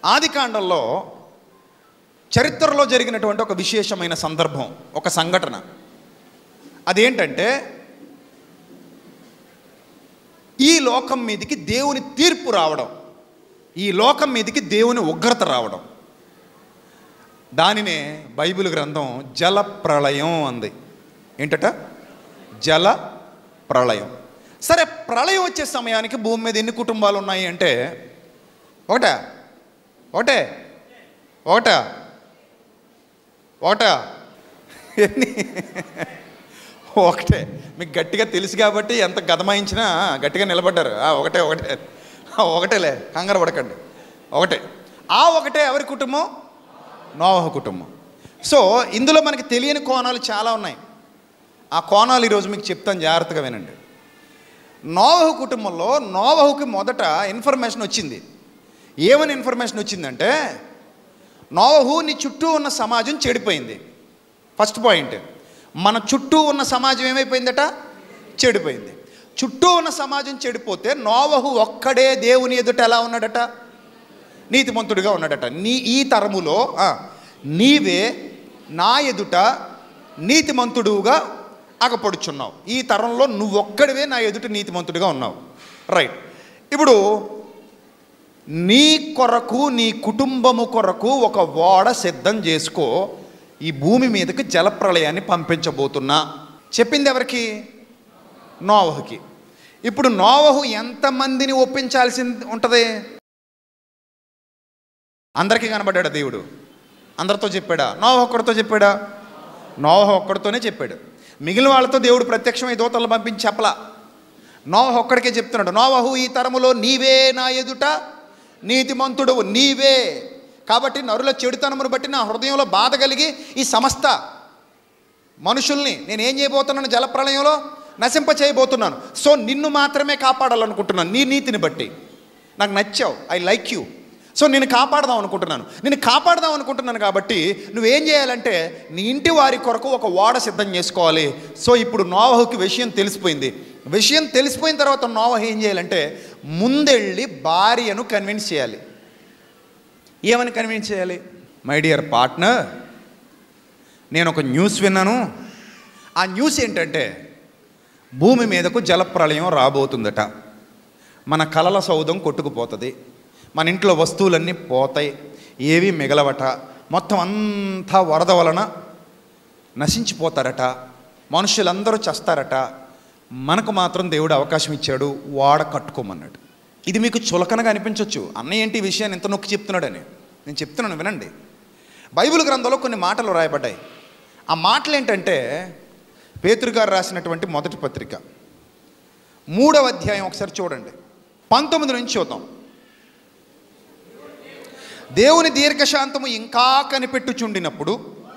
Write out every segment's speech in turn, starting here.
ఆదికాండంలో చరిత్రలో జరిగినటువంటి ఒక విశేషమైన సందర్భం ఒక సంఘటన అదేంటంటే ఈ లోకం మీదకి దేవుని తీర్పు రావడం ఈ లోకం మీదకి దేవుని ఉగ్రత రావడం దానినే బైబిల్ గ్రంథం జల ప్రళయం అంది ఏంటట జల ప్రళయం సరే ప్రళయం వచ్చే సమయానికి భూమి మీద ఎన్ని కుటుంబాలు ఉన్నాయి అంటే ఒకటా ఒకటే ఒకటా ఒకటా ఎన్ని ఒకటే మీకు గట్టిగా తెలుసు కాబట్టి ఎంత గదమాయించినా గట్టిగా నిలబడ్డారు ఆ, ఒకటే ఒకటే ఆ, ఒకటేలే కంగారు పడకండి ఒకటే ఆ ఒకటే ఎవరి కుటుంబం నోవహ కుటుంబం సో ఇందులో మనకి తెలియని కోణాలు చాలా ఉన్నాయి ఆ కోణాలు ఈరోజు మీకు చెప్తాను జాగ్రత్తగా వినండి నోవహు కుటుంబంలో నోవహుకి మొదట ఇన్ఫర్మేషన్ వచ్చింది ఏమని ఇన్ఫర్మేషన్ వచ్చిందంటే నోవహు నీ చుట్టూ ఉన్న సమాజం చెడిపోయింది ఫస్ట్ పాయింట్ మన చుట్టూ ఉన్న సమాజం ఏమైపోయిందట చెడిపోయింది చుట్టూ ఉన్న సమాజం చెడిపోతే నోవహు ఒక్కడే దేవుని ఎదుట ఎలా ఉన్నాడట నీతిమంతుడిగా ఉన్నాడట నీ ఈ తరములో ఆ, నీవే నా ఎదుట నీతిమంతుడుగా అగపడుచున్నావు ఈ తరంలో నువ్వు ఒక్కడివే నా ఎదుట నీతిమంతుడిగా ఉన్నావు రైట్ ఇప్పుడు నీ కొరకు నీ కుటుంబము కొరకు ఒక ఓడ సిద్ధం చేసుకో ఈ భూమి మీదకి జలప్రళయాన్ని పంపించబోతున్నా చెప్పింది ఎవరికి నోవహుకి ఇప్పుడు నోవహు ఎంతమందిని ఒప్పించాల్సి ఉంటుంది అందరికీ కనబడ్డాడు దేవుడు అందరితో చెప్పాడా నోవహ ఒక్కడితో చెప్పాడా నోవహ ఒక్కడితోనే చెప్పాడు మిగిలిన వాళ్ళతో దేవుడు ప్రత్యక్షమై దూతలు పంపించి చెప్పలా నోవహ ఒక్కడికే చెప్తున్నాడు నోవహు ఈ తరములో నీవే నా ఎదుట నీతిమంతుడు నీవే కాబట్టి నరుల చెడుతనమును బట్టి నా హృదయంలో బాధ కలిగి ఈ సమస్త మనుషుల్ని నేను ఏం చేయబోతున్నాను జలప్రళయంలో నశింప చేయబోతున్నాను సో నిన్ను మాత్రమే కాపాడాలనుకుంటున్నాను నీ నీతిని బట్టి నాకు నచ్చావు ఐ లైక్ యూ సో నేను కాపాడదాం అనుకుంటున్నాను నేను కాపాడదాం అనుకుంటున్నాను కాబట్టి నువ్వేం చేయాలంటే నీ ఇంటి వారి కొరకు ఒక ఓడ సిద్ధం చేసుకోవాలి సో ఇప్పుడు నోవహుకి విషయం తెలిసిపోయింది విషయం తెలిసిపోయిన తర్వాత నోవహు ఏం చేయాలంటే ముందెళ్ళి భార్యను కన్విన్స్ చేయాలి ఏమని కన్విన్స్ చేయాలి మై డియర్ పార్ట్నర్ నేను ఒక న్యూస్ విన్నాను ఆ న్యూస్ ఏంటంటే భూమి మీదకు జలప్రళయం రాబోతుందట మన కలల సౌధం కొట్టుకుపోతుంది మన ఇంట్లో వస్తువులన్నీ పోతాయి ఏవి మిగలవట మొత్తం అంతా వరద వలన నశించిపోతారట మనుషులందరూ చస్తారట మనకు మాత్రం దేవుడు అవకాశం ఇచ్చాడు వాడ కట్టుకోమన్నాడు ఇది మీకు చులకనగా అనిపించవచ్చు అన్నయ్య ఏంటి ఈ విషయాన్ని ఎంత నొక్కి చెప్తున్నాడని నేను చెప్తున్నాను వినండి బైబిల్ గ్రంథంలో కొన్ని మాటలు రాయబడ్డాయి ఆ మాటలు ఏంటంటే పేతురు గారు రాసినటువంటి మొదటి పత్రిక మూడవ అధ్యాయం ఒకసారి చూడండి పంతొమ్మిది నుంచి చూద్దాం దేవుని దీర్ఘశాంతము ఇంకా కనిపెట్టుచుండినప్పుడు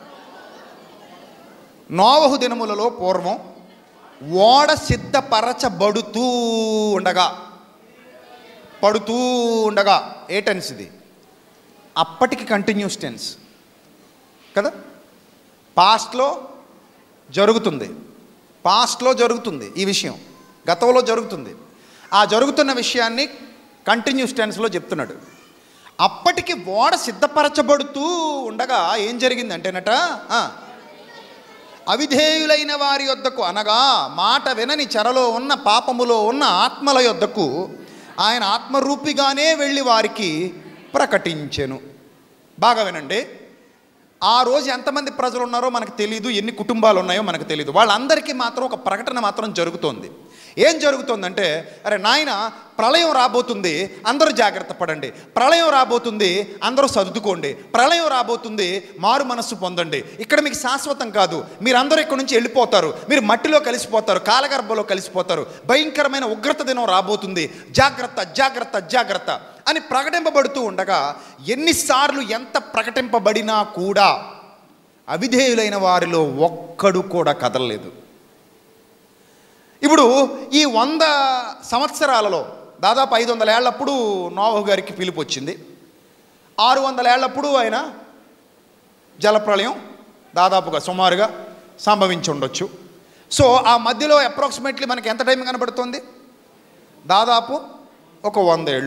నోవహు దినములలో పూర్వం ఓడ సిద్ధపరచబడుతూ ఉండగా పడుతూ ఉండగా ఏ టెన్స్ ఇది అప్పటికి కంటిన్యూస్ టెన్స్ కదా పాస్ట్లో జరుగుతుంది పాస్ట్లో జరుగుతుంది ఈ విషయం గతంలో జరుగుతుంది ఆ జరుగుతున్న విషయాన్ని కంటిన్యూస్ టెన్స్లో చెప్తున్నాడు అప్పటికి ఓడ సిద్ధపరచబడుతూ ఉండగా ఏం జరిగిందంటేనట ఆ, అవిధేయులైన వారి యొద్దకు అనగా మాట వినని చెరలో ఉన్న పాపములో ఉన్న ఆత్మల యొద్దకు ఆయన ఆత్మరూపిగానే వెళ్ళి వారికి ప్రకటించెను బాగా వినండి ఆ రోజు ఎంతమంది ప్రజలు ఉన్నారో మనకు తెలియదు ఎన్ని కుటుంబాలు ఉన్నాయో మనకు తెలియదు వాళ్ళందరికీ మాత్రం ఒక ప్రకటన మాత్రం జరుగుతోంది ఏం జరుగుతోందంటే అరే నాయన ప్రళయం రాబోతుంది అందరూ జాగ్రత్త పడండి ప్రళయం రాబోతుంది అందరూ సర్దుకోండి ప్రళయం రాబోతుంది మారు మనస్సు పొందండి ఇక్కడ మీకు శాశ్వతం కాదు మీరందరూ ఇక్కడ నుంచి వెళ్ళిపోతారు మీరు మట్టిలో కలిసిపోతారు కాలగర్భంలో కలిసిపోతారు భయంకరమైన ఉగ్రత దినం రాబోతుంది జాగ్రత్త జాగ్రత్త జాగ్రత్త అని ప్రకటింపబడుతూ ఉండగా ఎన్నిసార్లు ఎంత ప్రకటింపబడినా కూడా అవిధేయులైన వారిలో ఒక్కడు కూడా కదలలేదు ఇప్పుడు ఈ వంద సంవత్సరాలలో దాదాపు ఐదు వందల ఏళ్ళప్పుడు నోవహు గారికి పిలుపు వచ్చింది ఆరు వందల ఏళ్ళప్పుడు ఆయన జలప్రళయం దాదాపుగా సుమారుగా సంభవించి ఉండొచ్చు సో ఆ మధ్యలో అప్రాక్సిమేట్లీ మనకి ఎంత టైం కనబడుతుంది దాదాపు ఒక వంద ఏళ్ళు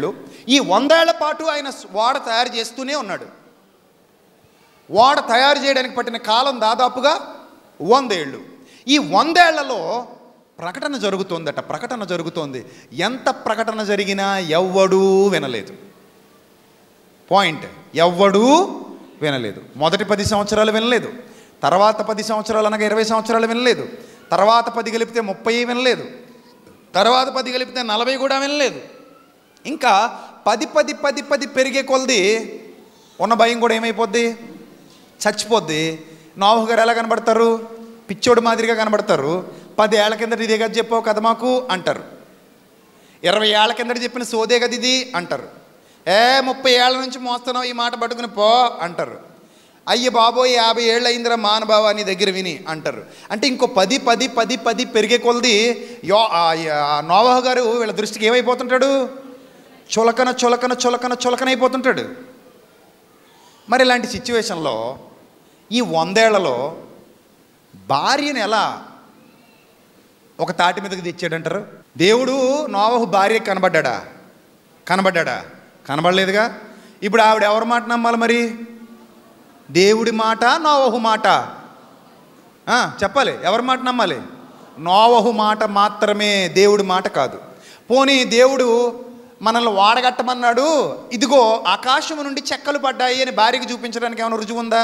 ఈ వందేళ్ల పాటు ఆయన ఓడ తయారు చేస్తూనే ఉన్నాడు ఓడ తయారు చేయడానికి పట్టిన కాలం దాదాపుగా వందేళ్ళు ఈ వందేళ్లలో ప్రకటన జరుగుతోందట ప్రకటన జరుగుతోంది ఎంత ప్రకటన జరిగినా ఎవ్వడూ వినలేదు పాయింట్ ఎవ్వడూ వినలేదు మొదటి పది సంవత్సరాలు వినలేదు తర్వాత పది సంవత్సరాలు అనగా ఇరవై సంవత్సరాలు వినలేదు తర్వాత పది కలిపితే ముప్పై వినలేదు తర్వాత పది కలిపితే నలభై కూడా వినలేదు ఇంకా పది పది పది పది పెరిగే కొలది ఉన్న భయం కూడా ఏమైపోద్ది చచ్చిపోద్ది నావు గారు ఎలా కనబడతారు పిచ్చోడు మాదిరిగా కనబడతారు పది ఏళ్ల కిందట ఇదే కదా చెప్పావు కదా మాకు అంటారు ఇరవై ఏళ్ల కిందట చెప్పిన సోదే కదా ఇది అంటారు ఏ ముప్పై ఏళ్ల నుంచి మోస్తున్నావు ఈ మాట పట్టుకుని పో అంటారు అయ్య బాబోయ్ యాభై ఏళ్ళు అయిందిరా మానబావ నీ దగ్గర విని అంటారు అంటే ఇంకో పది పది పది పది పెరిగే కొలది యో నోవాహు గారు వీళ్ళ దృష్టికి ఏమైపోతుంటాడు చులకన చులకన చులకన చులకన అయిపోతుంటాడు మరి ఇలాంటి సిచ్యువేషన్లో ఈ వందేళ్లలో భార్యను ఎలా ఒక తాటి మీదకి తెచ్చాడంటారు దేవుడు నోవహు భార్య కనబడ్డా కనబడ్డా కనబడలేదుగా ఇప్పుడు ఆవిడ ఎవరి మాట నమ్మాలి మరి దేవుడి మాట నోవహు మాట ఆ, చెప్పాలి ఎవరి మాట నమ్మాలి నోవహు మాట మాత్రమే దేవుడి మాట కాదు పోనీ దేవుడు మనల్ని వాడగట్టమన్నాడు ఇదిగో ఆకాశము నుండి చెక్కలు పడ్డాయి అని భార్యకి చూపించడానికి ఏమైనా రుజువు ఉందా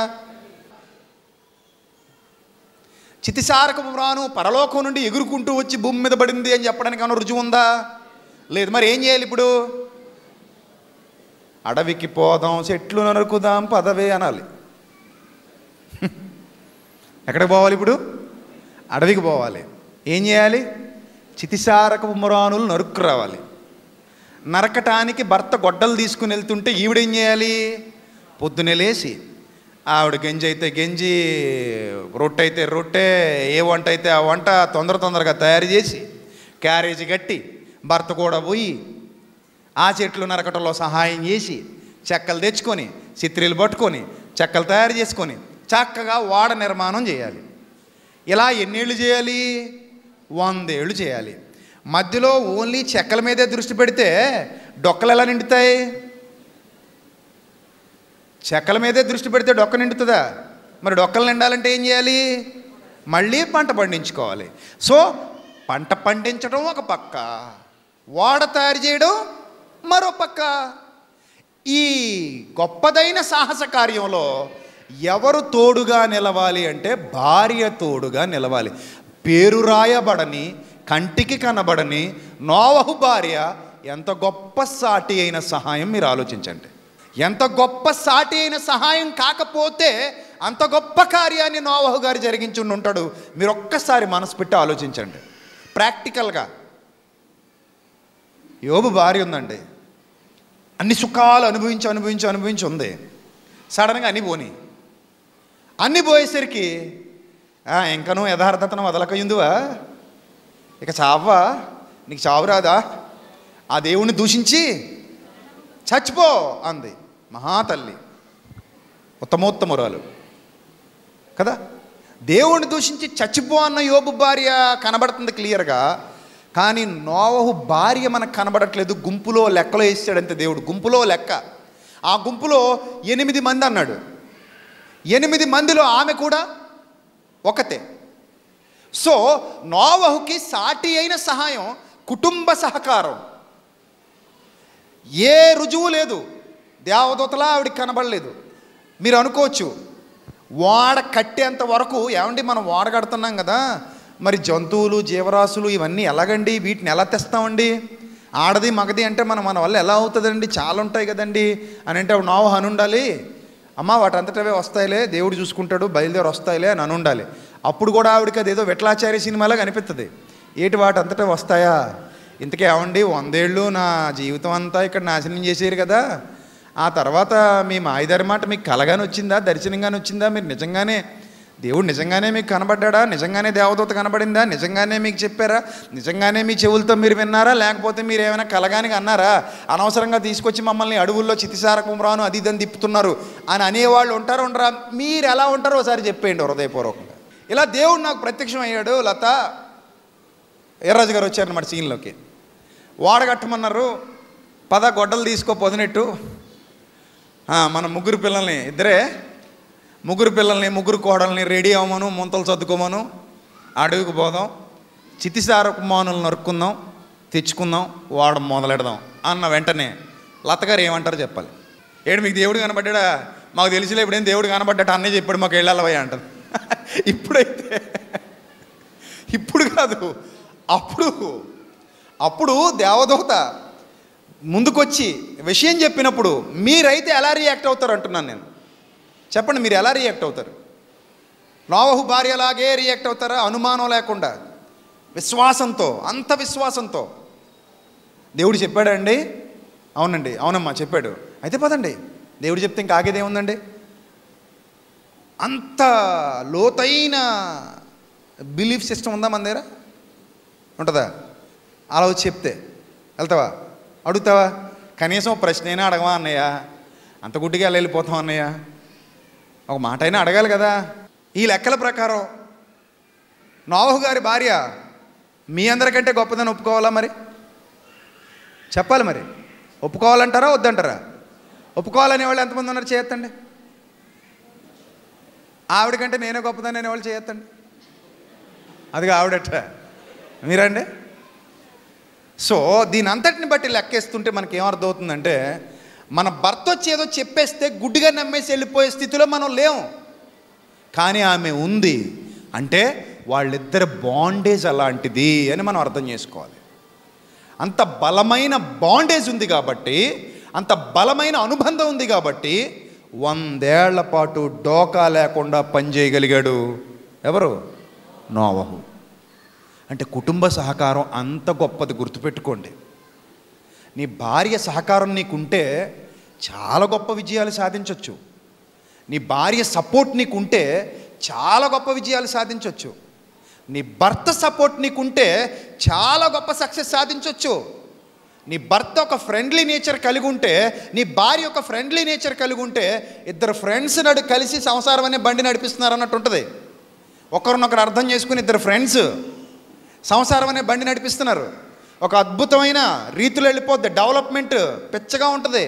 చితిసారకము రాను పరలోకం నుండి ఎగురుకుంటూ వచ్చి భూమి మీద పడింది అని చెప్పడానికి ఏమైనా రుజువు ఉందా లేదు మరి ఏం చేయాలి ఇప్పుడు అడవికి పోదాం చెట్లు నరుకుదాం పదవే అనాలి ఎక్కడికి పోవాలి ఇప్పుడు అడవికి పోవాలి ఏం చేయాలి చితిసారకపు మురానులు నరుక్కు రావాలి నరకటానికి భర్త గొడ్డలు తీసుకుని వెళ్తుంటే ఈవిడేం చేయాలి పొద్దునే లేచి ఆవిడ గంజి అయితే గంజి రొట్టె అయితే రొట్టె ఏ వంట అయితే ఆ వంట తొందర తొందరగా తయారు చేసి క్యారేజీ కట్టి భర్త కూడా పోయి ఆ చెట్లు నరకటంలో సహాయం చేసి చెక్కలు తెచ్చుకొని చిత్రీలు పట్టుకొని చెక్కలు తయారు చేసుకొని చక్కగా వాడ నిర్మాణం చేయాలి ఇలా ఎన్నేళ్ళు చేయాలి వందేళ్ళు చేయాలి మధ్యలో ఓన్లీ చెక్కల మీదే దృష్టి పెడితే డొక్కలు ఎలా నిండుతాయి చెక్కల మీదే దృష్టి పెడితే డొక్క నిండుతుందా మరి డొక్కలు నిండాలంటే ఏం చేయాలి మళ్ళీ పంట పండించుకోవాలి సో పంట పండించడం ఒక పక్క వాడ తయారు చేయడం మరో పక్క ఈ గొప్పదైన సాహస కార్యంలో ఎవరు తోడుగా నిలవాలి అంటే భార్య తోడుగా నిలవాలి పేరు రాయబడని కంటికి కనబడని నోవహు భార్య ఎంత గొప్ప సాటి అయిన సహాయం మీరు ఆలోచించండి ఎంత గొప్ప సాటి అయిన సహాయం కాకపోతే అంత గొప్ప కార్యాన్ని నోవహు గారు జరిగించి ఉండి ఉంటాడు మీరు ఒక్కసారి మనసు పెట్టి ఆలోచించండి ప్రాక్టికల్గా యోబు భార్య ఉందండి అన్ని సుఖాలు అనుభవించి అనుభవించి అనుభవించి ఉంది సడన్గా అన్ని పోని అన్ని పోయేసరికి "ఆ, ఇంకనూ యథార్థతను వదలకయుందువా ఇక చావా నీకు చావు రాదా ఆ దేవుణ్ణి దూషించి చచ్చిపో అంది మహాతల్లి ఉత్తమోత్తమురాలు కదా దేవుణ్ణి దూషించి చచ్చిపో అన్న యోబు భార్య కనబడుతుంది క్లియర్గా కానీ నోవహు భార్య మనకు కనబడట్లేదు గుంపులో లెక్కలో వేసాడంతే దేవుడు గుంపులో లెక్క ఆ గుంపులో ఎనిమిది మంది అన్నాడు ఎనిమిది మందిలో ఆమె కూడా ఒకతే సో నోవహుకి సాటి అయిన సహాయం కుటుంబ సహకారం ఏ రుజువు లేదు దేవదూతలా ఆవిడికి కనబడలేదు మీరు అనుకోవచ్చు వాడ కట్టేంత వరకు ఏమండి మనం వాడ కడుతున్నాం కదా మరి జంతువులు జీవరాశులు ఇవన్నీ ఎలాగండి వీటిని ఎలా తెస్తామండి ఆడది మగది అంటే మనం మన వల్ల ఎలా అవుతుందండి చాలా ఉంటాయి కదండి అని అంటే అప్పుడు నావు అని ఉండాలి అమ్మ వాటంతటవే వస్తాయిలే దేవుడు చూసుకుంటాడు బయలుదేరి వస్తాయిలే అని అని ఉండాలి అప్పుడు కూడా ఆవిడకి అదేదో విఠలాచార్య సినిమాలో కనిపిస్తుంది ఏటి వాటంతటా వస్తాయా ఇంతకీ ఏమండి వందేళ్ళు నా జీవితం అంతా ఇక్కడ నాశనం చేసేరు కదా ఆ తర్వాత మీ మాయదారి మాట మీకు కలగానే వచ్చిందా దర్శనంగానే వచ్చిందా మీరు నిజంగానే దేవుడు నిజంగానే మీకు కనబడ్డా నిజంగానే దేవదూత కనబడిందా నిజంగానే మీకు చెప్పారా నిజంగానే మీ చెవులతో మీరు విన్నారా లేకపోతే మీరు ఏమైనా కలగానికి అన్నారా అనవసరంగా తీసుకొచ్చి మమ్మల్ని అడవుల్లో చితిసార కుమరాను అది ఇదని తిప్పుతున్నారు అని అనేవాళ్ళు ఉంటారు ఉండరా మీరు ఎలా ఉంటారో ఒకసారి చెప్పేయండి హృదయపూర్వకంగా ఇలా దేవుడు నాకు ప్రత్యక్షం అయ్యాడు లత ఎర్రాజు గారు వచ్చారన్నమాట సీన్లోకి వాడగట్టమన్నారు పద గొడ్డలు తీసుకో పొదినెట్టు ఆ, మన ముగ్గురు పిల్లల్ని ఇద్దరే ముగ్గురు పిల్లల్ని ముగ్గురు కోడల్ని రెడీ అవ్వమను ముంతలు సర్దుకోమను అడవికి పోదాం చితిసారపు మానులు నరుక్కుందాం తెచ్చుకుందాం వాడడం మొదలెడదాం అన్న వెంటనే లతగారు ఏమంటారు చెప్పాలి ఏడు మీకు దేవుడు కనబడ్డా మాకు తెలిసిలే ఇప్పుడేం దేవుడు కనబడ్డట అన్నీ చెప్పాడు మాకు వెళ్ళాలవయ్యా అంటారు ఇప్పుడైతే ఇప్పుడు కాదు అప్పుడు అప్పుడు దేవదూత ముందుకొచ్చి విషయం చెప్పినప్పుడు మీరైతే ఎలా రియాక్ట్ అవుతారు అంటున్నాను నేను చెప్పండి మీరు ఎలా రియాక్ట్ అవుతారు నోవహు భార్యలాగే రియాక్ట్ అవుతారా అనుమానం లేకుండా విశ్వాసంతో అంత విశ్వాసంతో దేవుడు చెప్పాడండి అవునండి అవునమ్మా చెప్పాడు అయితే పదండి దేవుడు చెప్తే ఇంకా ఆగేదేముందండి అంత లోతైన బిలీఫ్ సిస్టమ్ ఉందా మన దగ్గర ఉంటుందా అలా వచ్చి చెప్తే వెళ్తావా అడుగుతావా కనీసం ఒక ప్రశ్న అయినా అడగవా అన్నయ్య అంత గుడ్డిగా అలా వెళ్ళిపోతాం అన్నయ్య ఒక మాట అయినా అడగాలి కదా ఈ లెక్కల ప్రకారం నోవహు గారి భార్య మీ అందరికంటే గొప్పదని ఒప్పుకోవాలా మరి చెప్పాలి మరి ఒప్పుకోవాలంటారా వద్దంటారా ఒప్పుకోవాలనే వాళ్ళు ఎంతమంది ఉన్నారు చేయొత్తండి ఆవిడ కంటే నేనే గొప్పదని అనేవాళ్ళు చేయొత్తండి అది ఆవిడట మీరండి సో దీని అంతటిని బట్టి లెక్కేస్తుంటే మనకి ఏమర్థమవుతుందంటే మన భర్త వచ్చి ఏదో చెప్పేస్తే గుడ్డిగా నమ్మేసి వెళ్ళిపోయే స్థితిలో మనం లేము కానీ ఆమె ఉంది అంటే వాళ్ళిద్దరి బాండేజ్ అలాంటిది అని మనం అర్థం చేసుకోవాలి అంత బలమైన బాండేజ్ ఉంది కాబట్టి అంత బలమైన అనుబంధం ఉంది కాబట్టి వందేళ్ల పాటు డోకా లేకుండా పనిచేయగలిగాడు ఎవరు నోవహు అంటే కుటుంబ సహకారం అంత గొప్పది గుర్తుపెట్టుకోండి నీ భార్య సహకారం నీకుంటే చాలా గొప్ప విజయాలు సాధించవచ్చు నీ భార్య సపోర్ట్ నీకుంటే చాలా గొప్ప విజయాలు సాధించవచ్చు నీ భర్త సపోర్ట్ నీకుంటే చాలా గొప్ప సక్సెస్ సాధించవచ్చు నీ భర్త ఒక ఫ్రెండ్లీ నేచర్ కలిగి ఉంటే నీ భార్య ఒక ఫ్రెండ్లీ నేచర్ కలిగి ఉంటే ఇద్దరు ఫ్రెండ్స్ నడు కలిసి సంసారం అనే బండి నడిపిస్తున్నారు అన్నట్టు ఉంటుంది ఒకరినొకరు అర్థం చేసుకుని ఇద్దరు ఫ్రెండ్స్ సంసారం అనే బండి నడిపిస్తున్నారు ఒక అద్భుతమైన రీతిలో వెళ్ళిపోద్ది డెవలప్మెంట్ పిచ్చగా ఉంటుంది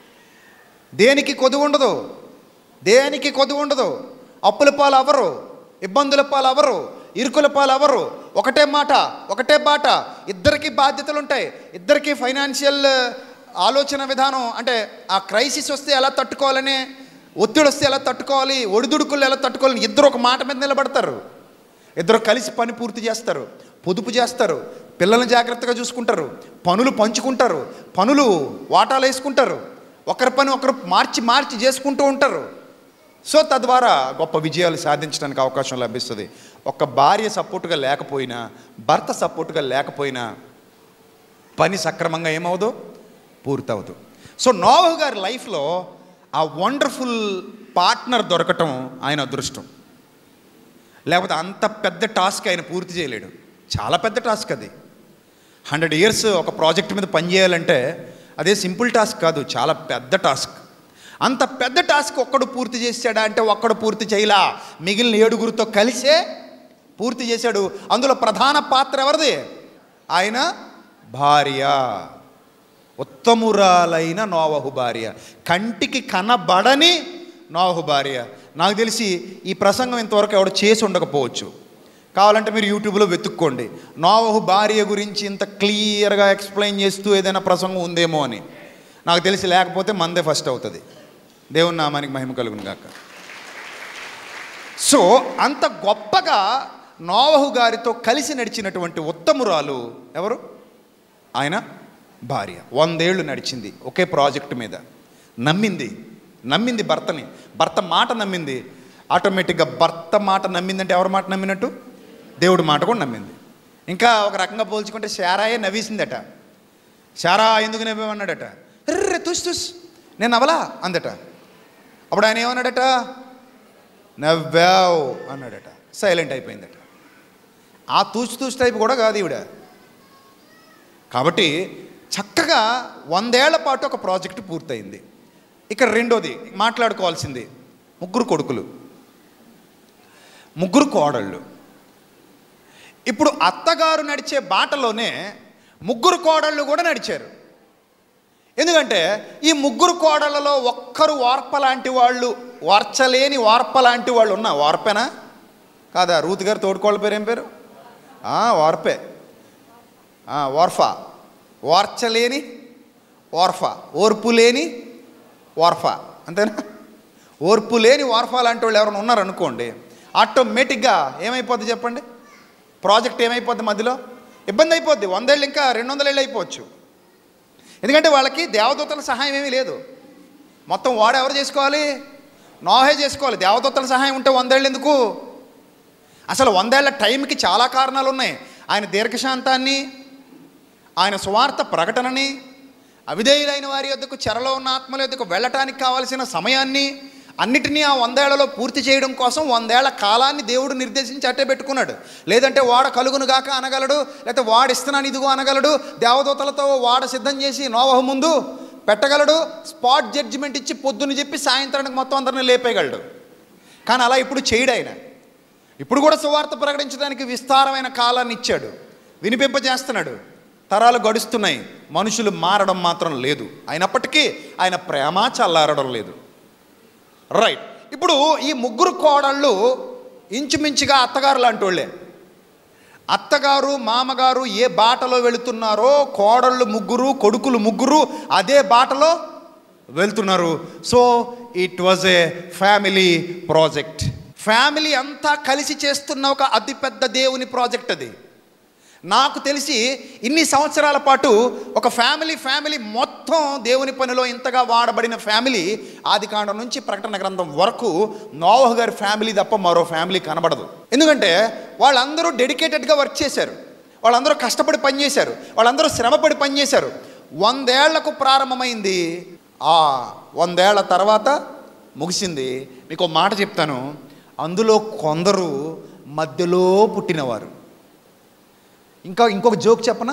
దేనికి కొదువు ఉండదు దేనికి కొదువు ఉండదు అప్పుల పాలు అవరు ఇబ్బందుల పాలు అవరు ఇరుకుల పాలు అవరు ఒకటే మాట ఒకటే బాట ఇద్దరికి బాధ్యతలు ఉంటాయి ఇద్దరికి ఫైనాన్షియల్ ఆలోచన విధానం అంటే ఆ క్రైసిస్ వస్తే ఎలా తట్టుకోవాలని ఒత్తిడి వస్తే ఎలా తట్టుకోవాలి ఒడిదుడుకులు ఎలా తట్టుకోవాలని ఇద్దరు ఒక మాట మీద నిలబడతారు ఇద్దరు కలిసి పని పూర్తి చేస్తారు పొదుపు చేస్తారు పిల్లల్ని జాగ్రత్తగా చూసుకుంటారు పనులు పంచుకుంటారు పనులు వాటాలు వేసుకుంటారు ఒకరి పని ఒకరు మార్చి మార్చి చేసుకుంటూ ఉంటారు సో తద్వారా గొప్ప విజయాలు సాధించడానికి అవకాశం లభిస్తుంది ఒక భార్య సపోర్టుగా లేకపోయినా భర్త సపోర్టుగా లేకపోయినా పని సక్రమంగా ఏమవుదు పూర్తవదు సో నోవహు గారి లైఫ్లో ఆ వండర్ఫుల్ పార్ట్నర్ దొరకటం ఆయన అదృష్టం లేకపోతే అంత పెద్ద టాస్క్ ఆయన పూర్తి చేయలేడు చాలా పెద్ద టాస్క్ అది హండ్రెడ్ ఇయర్స్ ఒక ప్రాజెక్ట్ మీద పనిచేయాలంటే అదే సింపుల్ టాస్క్ కాదు చాలా పెద్ద టాస్క్ అంత పెద్ద టాస్క్ ఒక్కడు పూర్తి చేశాడా అంటే ఒక్కడు పూర్తి చేయలా మిగిలిన ఏడుగురితో కలిసే పూర్తి చేశాడు అందులో ప్రధాన పాత్ర ఎవరిది ఆయన భార్య ఉత్తమురాలైన నోవహు భార్య కంటికి కనబడని నోవహు భార్య నాకు తెలిసి ఈ ప్రసంగం ఇంతవరకు ఎవడు చేసి ఉండకపోవచ్చు కావాలంటే మీరు యూట్యూబ్లో వెతుక్కోండి నోవహు భార్య గురించి ఇంత క్లియర్గా ఎక్స్ప్లెయిన్ చేస్తూ ఏదైనా ప్రసంగం ఉందేమో అని నాకు తెలిసి లేకపోతే మందే ఫస్ట్ అవుతుంది దేవుని నామానికి మహిమ కలుగును గాక సో అంత గొప్పగా నోవహు గారితో కలిసి నడిచినటువంటి ఉత్తమురాలు ఎవరు ఆయన భార్య వందేళ్ళు నడిచింది ఒకే ప్రాజెక్ట్ మీద నమ్మింది నమ్మింది భర్తని భర్త మాట నమ్మింది ఆటోమేటిక్గా భర్త మాట నమ్మిందంటే ఎవరి మాట నమ్మినట్టు దేవుడి మాట కూడా నమ్మింది ఇంకా ఒక రకంగా పోల్చుకుంటే శారాయే నవ్వేసిందట శారా ఎందుకు నవ్వేమన్నాడట రే తుస్ తుస్ నేను నవ్వలా అందట అప్పుడు ఆయన ఏమన్నాడట నవ్వావు అన్నాడట సైలెంట్ అయిపోయిందట ఆ తూచు తూచు టైప్ కూడా కాదు ఈవిడ కాబట్టి చక్కగా వందేళ్ల పాటు ఒక ప్రాజెక్టు పూర్తయింది ఇక్కడ రెండోది మాట్లాడుకోవాల్సింది ముగ్గురు కొడుకులు ముగ్గురు కోడళ్ళు ఇప్పుడు అత్తగారు నడిచే బాటలోనే ముగ్గురు కోడళ్ళు కూడా నడిచారు ఎందుకంటే ఈ ముగ్గురు కోడళ్ళలో ఒక్కరు వార్ప లాంటి వాళ్ళు వార్చలేని వార్ప లాంటి వాళ్ళు ఉన్నా వార్పేనా కాదా రూత్ గారు తోడుకోళ్ళ పేరు ఏం పేరు ఆ, వార్పే ఆ, వార్ఫా వార్చలేని వార్ఫా ఓర్పు లేని వార్ఫా అంతేనా ఓర్పు లేని వార్ఫా లాంటి వాళ్ళు ఎవరైనా ఉన్నారనుకోండి ఆటోమేటిక్గా ఏమైపోద్ది చెప్పండి ప్రాజెక్ట్ ఏమైపోద్ది మధ్యలో ఇబ్బంది అయిపోద్ది వందేళ్ళు ఇంకా రెండు వందల ఏళ్ళు అయిపోవచ్చు ఎందుకంటే వాళ్ళకి దేవదూతల సహాయం ఏమీ లేదు మొత్తం వాడు ఎవరు చేసుకోవాలి నోహే చేసుకోవాలి దేవదూతల సహాయం ఉంటే వందేళ్ళు ఎందుకు అసలు వందేళ్ల టైంకి చాలా కారణాలు ఉన్నాయి ఆయన దీర్ఘశాంతాన్ని ఆయన స్వార్థ ప్రకటనని అవిధేయులైన వారి యొద్దకు చెరలో ఉన్న ఆత్మల యొద్దకు వెళ్ళటానికి కావాల్సిన సమయాన్ని అన్నిటినీ ఆ వందేళ్లలో పూర్తి చేయడం కోసం వందేళ్ల కాలాన్ని దేవుడు నిర్దేశించి అట్టే పెట్టుకున్నాడు లేదంటే వాడ కలుగును గాక అనగలడు లేకపోతే వాడిస్తున్నాను ఇదిగో అనగలడు దేవదూతలతో వాడ సిద్ధం చేసి నోవహ ముందు పెట్టగలడు స్పాట్ జడ్జిమెంట్ ఇచ్చి పొద్దున్న చెప్పి సాయంత్రానికి మొత్తం అందరిని లేపేయగలడు కానీ అలా ఇప్పుడు చేయడు ఆయన ఇప్పుడు కూడా సువార్త ప్రకటించడానికి విస్తారమైన కాలాన్ని ఇచ్చాడు వినిపింపజేస్తున్నాడు తరాలు గడుస్తున్నాయి మనుషులు మారడం మాత్రం లేదు అయినప్పటికీ ఆయన ప్రేమ చల్లారడం లేదు రైట్ ఇప్పుడు ఈ ముగ్గురు కోడళ్ళు ఇంచుమించుగా అత్తగారు లాంటి వాళ్ళే అత్తగారు మామగారు ఏ బాటలో వెళుతున్నారో కోడళ్ళు ముగ్గురు కొడుకులు ముగ్గురు అదే బాటలో వెళ్తున్నారు so it was a family project family అంతా కలిసి చేస్తున్న ఒక అతిపెద్ద దేవుని ప్రాజెక్ట్ అది నాకు తెలిసి ఇన్ని సంవత్సరాల పాటు ఒక ఫ్యామిలీ ఫ్యామిలీ మొత్తం దేవుని పనిలో ఇంతగా వాడబడిన ఫ్యామిలీ ఆదికాండం నుంచి ప్రకటన గ్రంథం వరకు నోవహ్ గారి ఫ్యామిలీ తప్ప మరో ఫ్యామిలీ కనబడదు ఎందుకంటే వాళ్ళందరూ డెడికేటెడ్గా వర్క్ చేశారు వాళ్ళందరూ కష్టపడి పనిచేశారు వాళ్ళందరూ శ్రమపడి పనిచేశారు వందేళ్లకు ప్రారంభమైంది ఆ వందేళ్ల తర్వాత ముగిసింది మీకు ఒక మాట చెప్తాను అందులో కొందరు మధ్యలో పుట్టినవారు ఇంకా ఇంకొక జోక్ చెప్పనా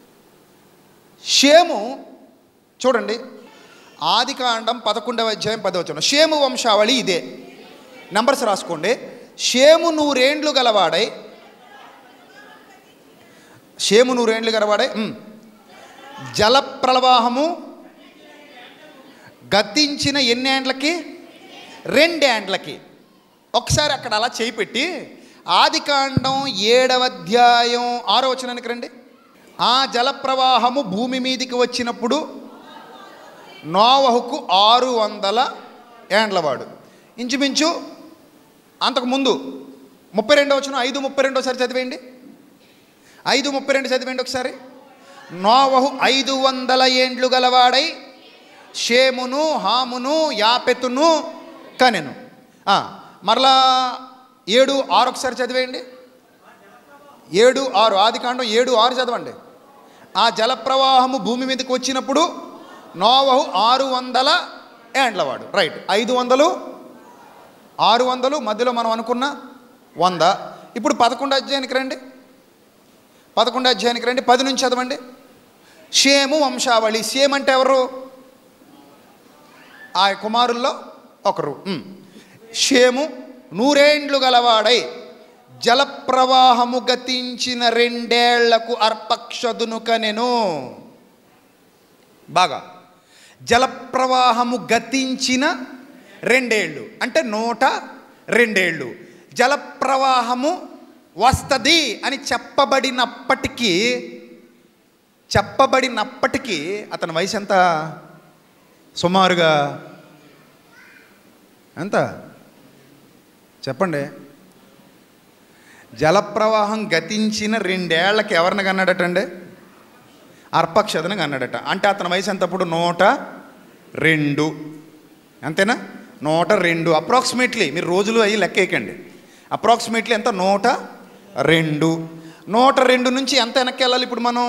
షేము చూడండి ఆదికాండం పదకొండవ అధ్యాయం పదవచనం షేము వంశావళి ఇదే నంబర్స్ రాసుకోండి షేము నూరేండ్లు గలవాడై షేము నూరేండ్లు గలవాడై ఉమ్. జల ప్రవాహము గతించిన ఎన్నేండ్లకి రెండేండ్లకి ఒకసారి అక్కడ అలా చేయి పెట్టి ఆదికాండం ఏడవ అధ్యాయం ఆరో వచనానికి రండి ఆ జల ప్రవాహము భూమి మీదికి వచ్చినప్పుడు నోవహుకు ఆరు వందల ఏండ్లవాడు ఇంచుమించు అంతకుముందు ముప్పై రెండో వచ్చిన ఐదు ముప్పై రెండోసారి చదివేయండి ఐదు ముప్పై రెండు చదివేయండి ఒకసారి నోవహు ఐదు వందల ఏండ్లు గలవాడై షేమును హామును యాపెతును కనెను ఆ, మరలా ఏడు ఆరు ఒకసారి చదివేయండి ఏడు ఆరు ఆదికాండం ఏడు ఆరు చదవండి ఆ జల ప్రవాహము భూమి మీదకి వచ్చినప్పుడు నోవహు ఆరు వందల ఏండ్లవాడు రైట్ ఐదు వందలు ఆరు వందలు మధ్యలో మనం అనుకున్న వంద ఇప్పుడు పదకొండు అధ్యాయానికి రండి పదకొండు అధ్యాయానికి రండి పది నుంచి చదవండి షేము వంశావళి షేమ్ అంటే ఎవరు ఆ కుమారుల్లో ఒకరు ఉమ్. షేము నూరేండ్లు గలవాడై జలప్రవాహము గతించిన రెండేళ్లకు అర్పక్షదును కనెను బాగా జలప్రవాహము గతించిన రెండేళ్ళు అంటే నూట రెండేళ్ళు జలప్రవాహము వస్తుంది అని చెప్పబడినప్పటికీ చెప్పబడినప్పటికీ అతని వయసు ఎంత సుమారుగా ఎంత చెప్పండి జలప్రవాహం గతించిన రెండేళ్లకి ఎవరిని కన్నాడటండి అర్పక్షతను కన్నాడట అంటే అతని వయసు ఎంతప్పుడు నూట రెండు అంతేనా నూట రెండు అప్రాక్సిమేట్లీ మీరు రోజులు అయ్యి లెక్కేయకండి అప్రాక్సిమేట్లీ ఎంత నూట రెండు నూట రెండు నుంచి ఎంత వెనక్కి వెళ్ళాలి ఇప్పుడు మనం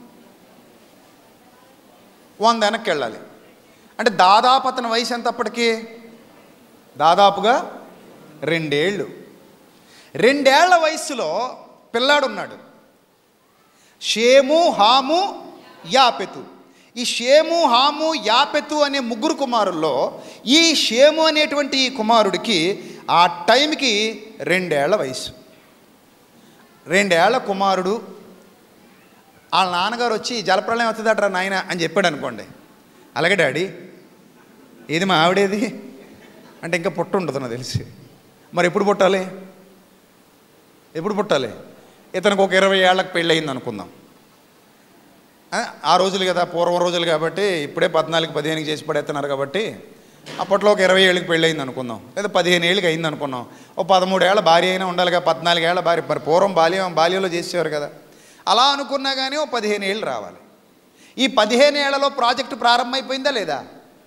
వంద వెనక్కి వెళ్ళాలి అంటే దాదాపు అతని వయసు ఎంత అప్పటికి దాదాపుగా రెండేళ్ళు రెండేళ్ల వయసులో పిల్లాడున్నాడు షేము హాము యాపెతు ఈ షేము హాము యాపెతు అనే ముగ్గురు కుమారుల్లో ఈ షేము అనేటువంటి ఈ కుమారుడికి ఆ టైంకి రెండేళ్ల వయసు రెండేళ్ల కుమారుడు వాళ్ళ నాన్నగారు వచ్చి జలప్రలయం వస్తుందట్రా నాయన అని చెప్పాడు అనుకోండి అలాగే డాడీ ఏది మా ఆవిడేది అంటే ఇంకా పుట్ట ఉండదు నాకు తెలిసి మరి ఎప్పుడు పుట్టాలి ఎప్పుడు పుట్టాలి ఇతనికి ఒక ఇరవై ఏళ్ళకి పెళ్ళయింది అనుకుందాం ఆ, ఆ రోజులు కదా పూర్వం రోజులు కాబట్టి ఇప్పుడే పద్నాలుగు పదిహేనుకి చేసి పడేస్తున్నారు కాబట్టి అప్పట్లో ఒక ఇరవై ఏళ్ళకి పెళ్ళయింది అనుకుందాం లేదా పదిహేను ఏళ్ళకి అయింది అనుకున్నాం ఓ పదమూడేళ్ల భార్య అయినా ఉండాలి కదా పద్నాలుగేళ్ల భార్య మరి పూర్వం బాల్యం బాల్యంలో చేసేవారు కదా అలా అనుకున్నా కానీ ఓ పదిహేను ఏళ్ళు రావాలి ఈ పదిహేను ఏళ్లలో ప్రాజెక్టు ప్రారంభమైపోయిందా లేదా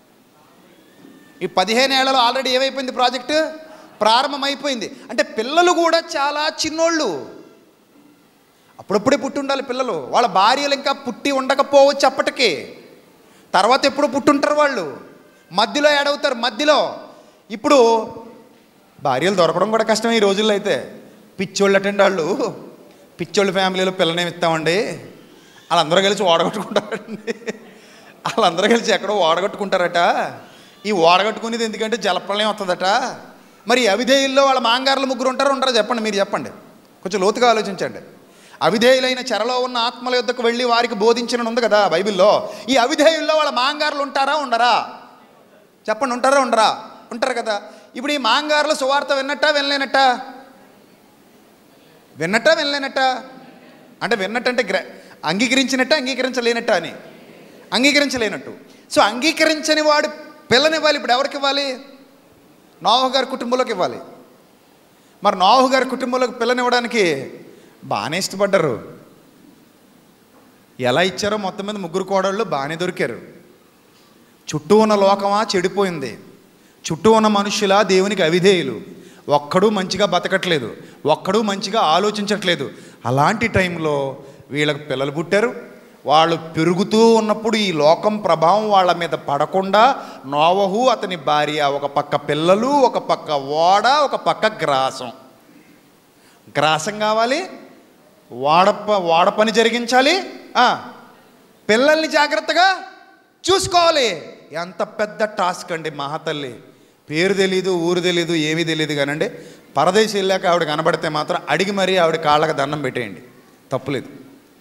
ఈ పదిహేను ఏళ్లలో ఆల్రెడీ ఏమైపోయింది ప్రాజెక్టు ప్రారంభమైపోయింది అంటే పిల్లలు కూడా చాలా చిన్నోళ్ళు అప్పుడప్పుడే పుట్టి ఉండాలి పిల్లలు వాళ్ళ భార్యలు ఇంకా పుట్టి ఉండకపోవచ్చు అప్పటికి తర్వాత ఎప్పుడు పుట్టుంటారు వాళ్ళు మధ్యలో ఏడవుతారు మధ్యలో ఇప్పుడు భార్యలు దొరకడం కూడా కష్టం ఈ రోజుల్లో అయితే పిచ్చోళ్ళు అటండి వాళ్ళు పిచ్చోళ్ళ ఫ్యామిలీలో పిల్లనేమి ఇస్తామండి వాళ్ళందరూ కలిసి ఓడగొట్టుకుంటారండి వాళ్ళందరూ కలిసి ఎక్కడో ఓడగొట్టుకుంటారట ఈ ఓడగొట్టుకునేది ఎందుకంటే జలప్రలయం వస్తుందట మరి ఈ అవిధేయుల్లో వాళ్ళ మాంగారులు ముగ్గురు ఉంటారో ఉంటారో చెప్పండి మీరు చెప్పండి కొంచెం లోతుగా ఆలోచించండి అవిధేయులైన చెరలో ఉన్న ఆత్మల యొద్దకు వెళ్ళి వారికి బోధించిన ఉంది కదా బైబిల్లో ఈ అవిధేయుల్లో వాళ్ళ మాంగారులు ఉంటారా ఉండరా చెప్పండి ఉంటారా ఉండరా ఉంటారు కదా ఇప్పుడు ఈ మాంగారులు సువార్త విన్నట్టా వినలేనట్టా విన్నట్టా వినలేనట్టా అంటే విన్నట్టు అంటే గ్ర అంగీకరించినట్ట అంగీకరించలేనట్ట అని అంగీకరించలేనట్టు సో అంగీకరించని వాడు పిల్లనివ్వాలి ఇప్పుడు ఎవరికి ఇవ్వాలి నోహు గారి కుటుంబంలోకి ఇవ్వాలి మరి నోహు గారి కుటుంబంలోకి పిల్లనివ్వడానికి బాగానే ఇష్టపడ్డారు ఎలా ఇచ్చారో మొత్తం మీద ముగ్గురు కోడళ్ళు బాగానే దొరికారు చుట్టూ ఉన్న లోకమా చెడిపోయింది చుట్టూ ఉన్న మనుషులా దేవునికి అవిధేయులు ఒక్కడూ మంచిగా బతకట్లేదు ఒక్కడూ మంచిగా ఆలోచించట్లేదు అలాంటి టైంలో వీళ్ళకి పిల్లలు పుట్టారు వాళ్ళు పెరుగుతూ ఉన్నప్పుడు ఈ లోకం ప్రభావం వాళ్ళ మీద పడకుండా నోవహు అతని భార్య ఒక పక్క పిల్లలు ఒక పక్క ఓడ ఒక పక్క గ్రాసం గ్రాసం కావాలి వాడప వాడ పని జరిగించాలి ఆ, పిల్లల్ని జాగ్రత్తగా చూసుకోవాలి ఎంత పెద్ద టాస్క్ అండి మహాతల్లి పేరు తెలీదు ఊరు తెలీదు ఏమీ తెలియదు కానండి పరదేశం వెళ్ళాక ఆవిడ కనబడితే మాత్రం అడిగి మరీ ఆవిడ కాళ్ళకి దండం పెట్టేయండి తప్పులేదు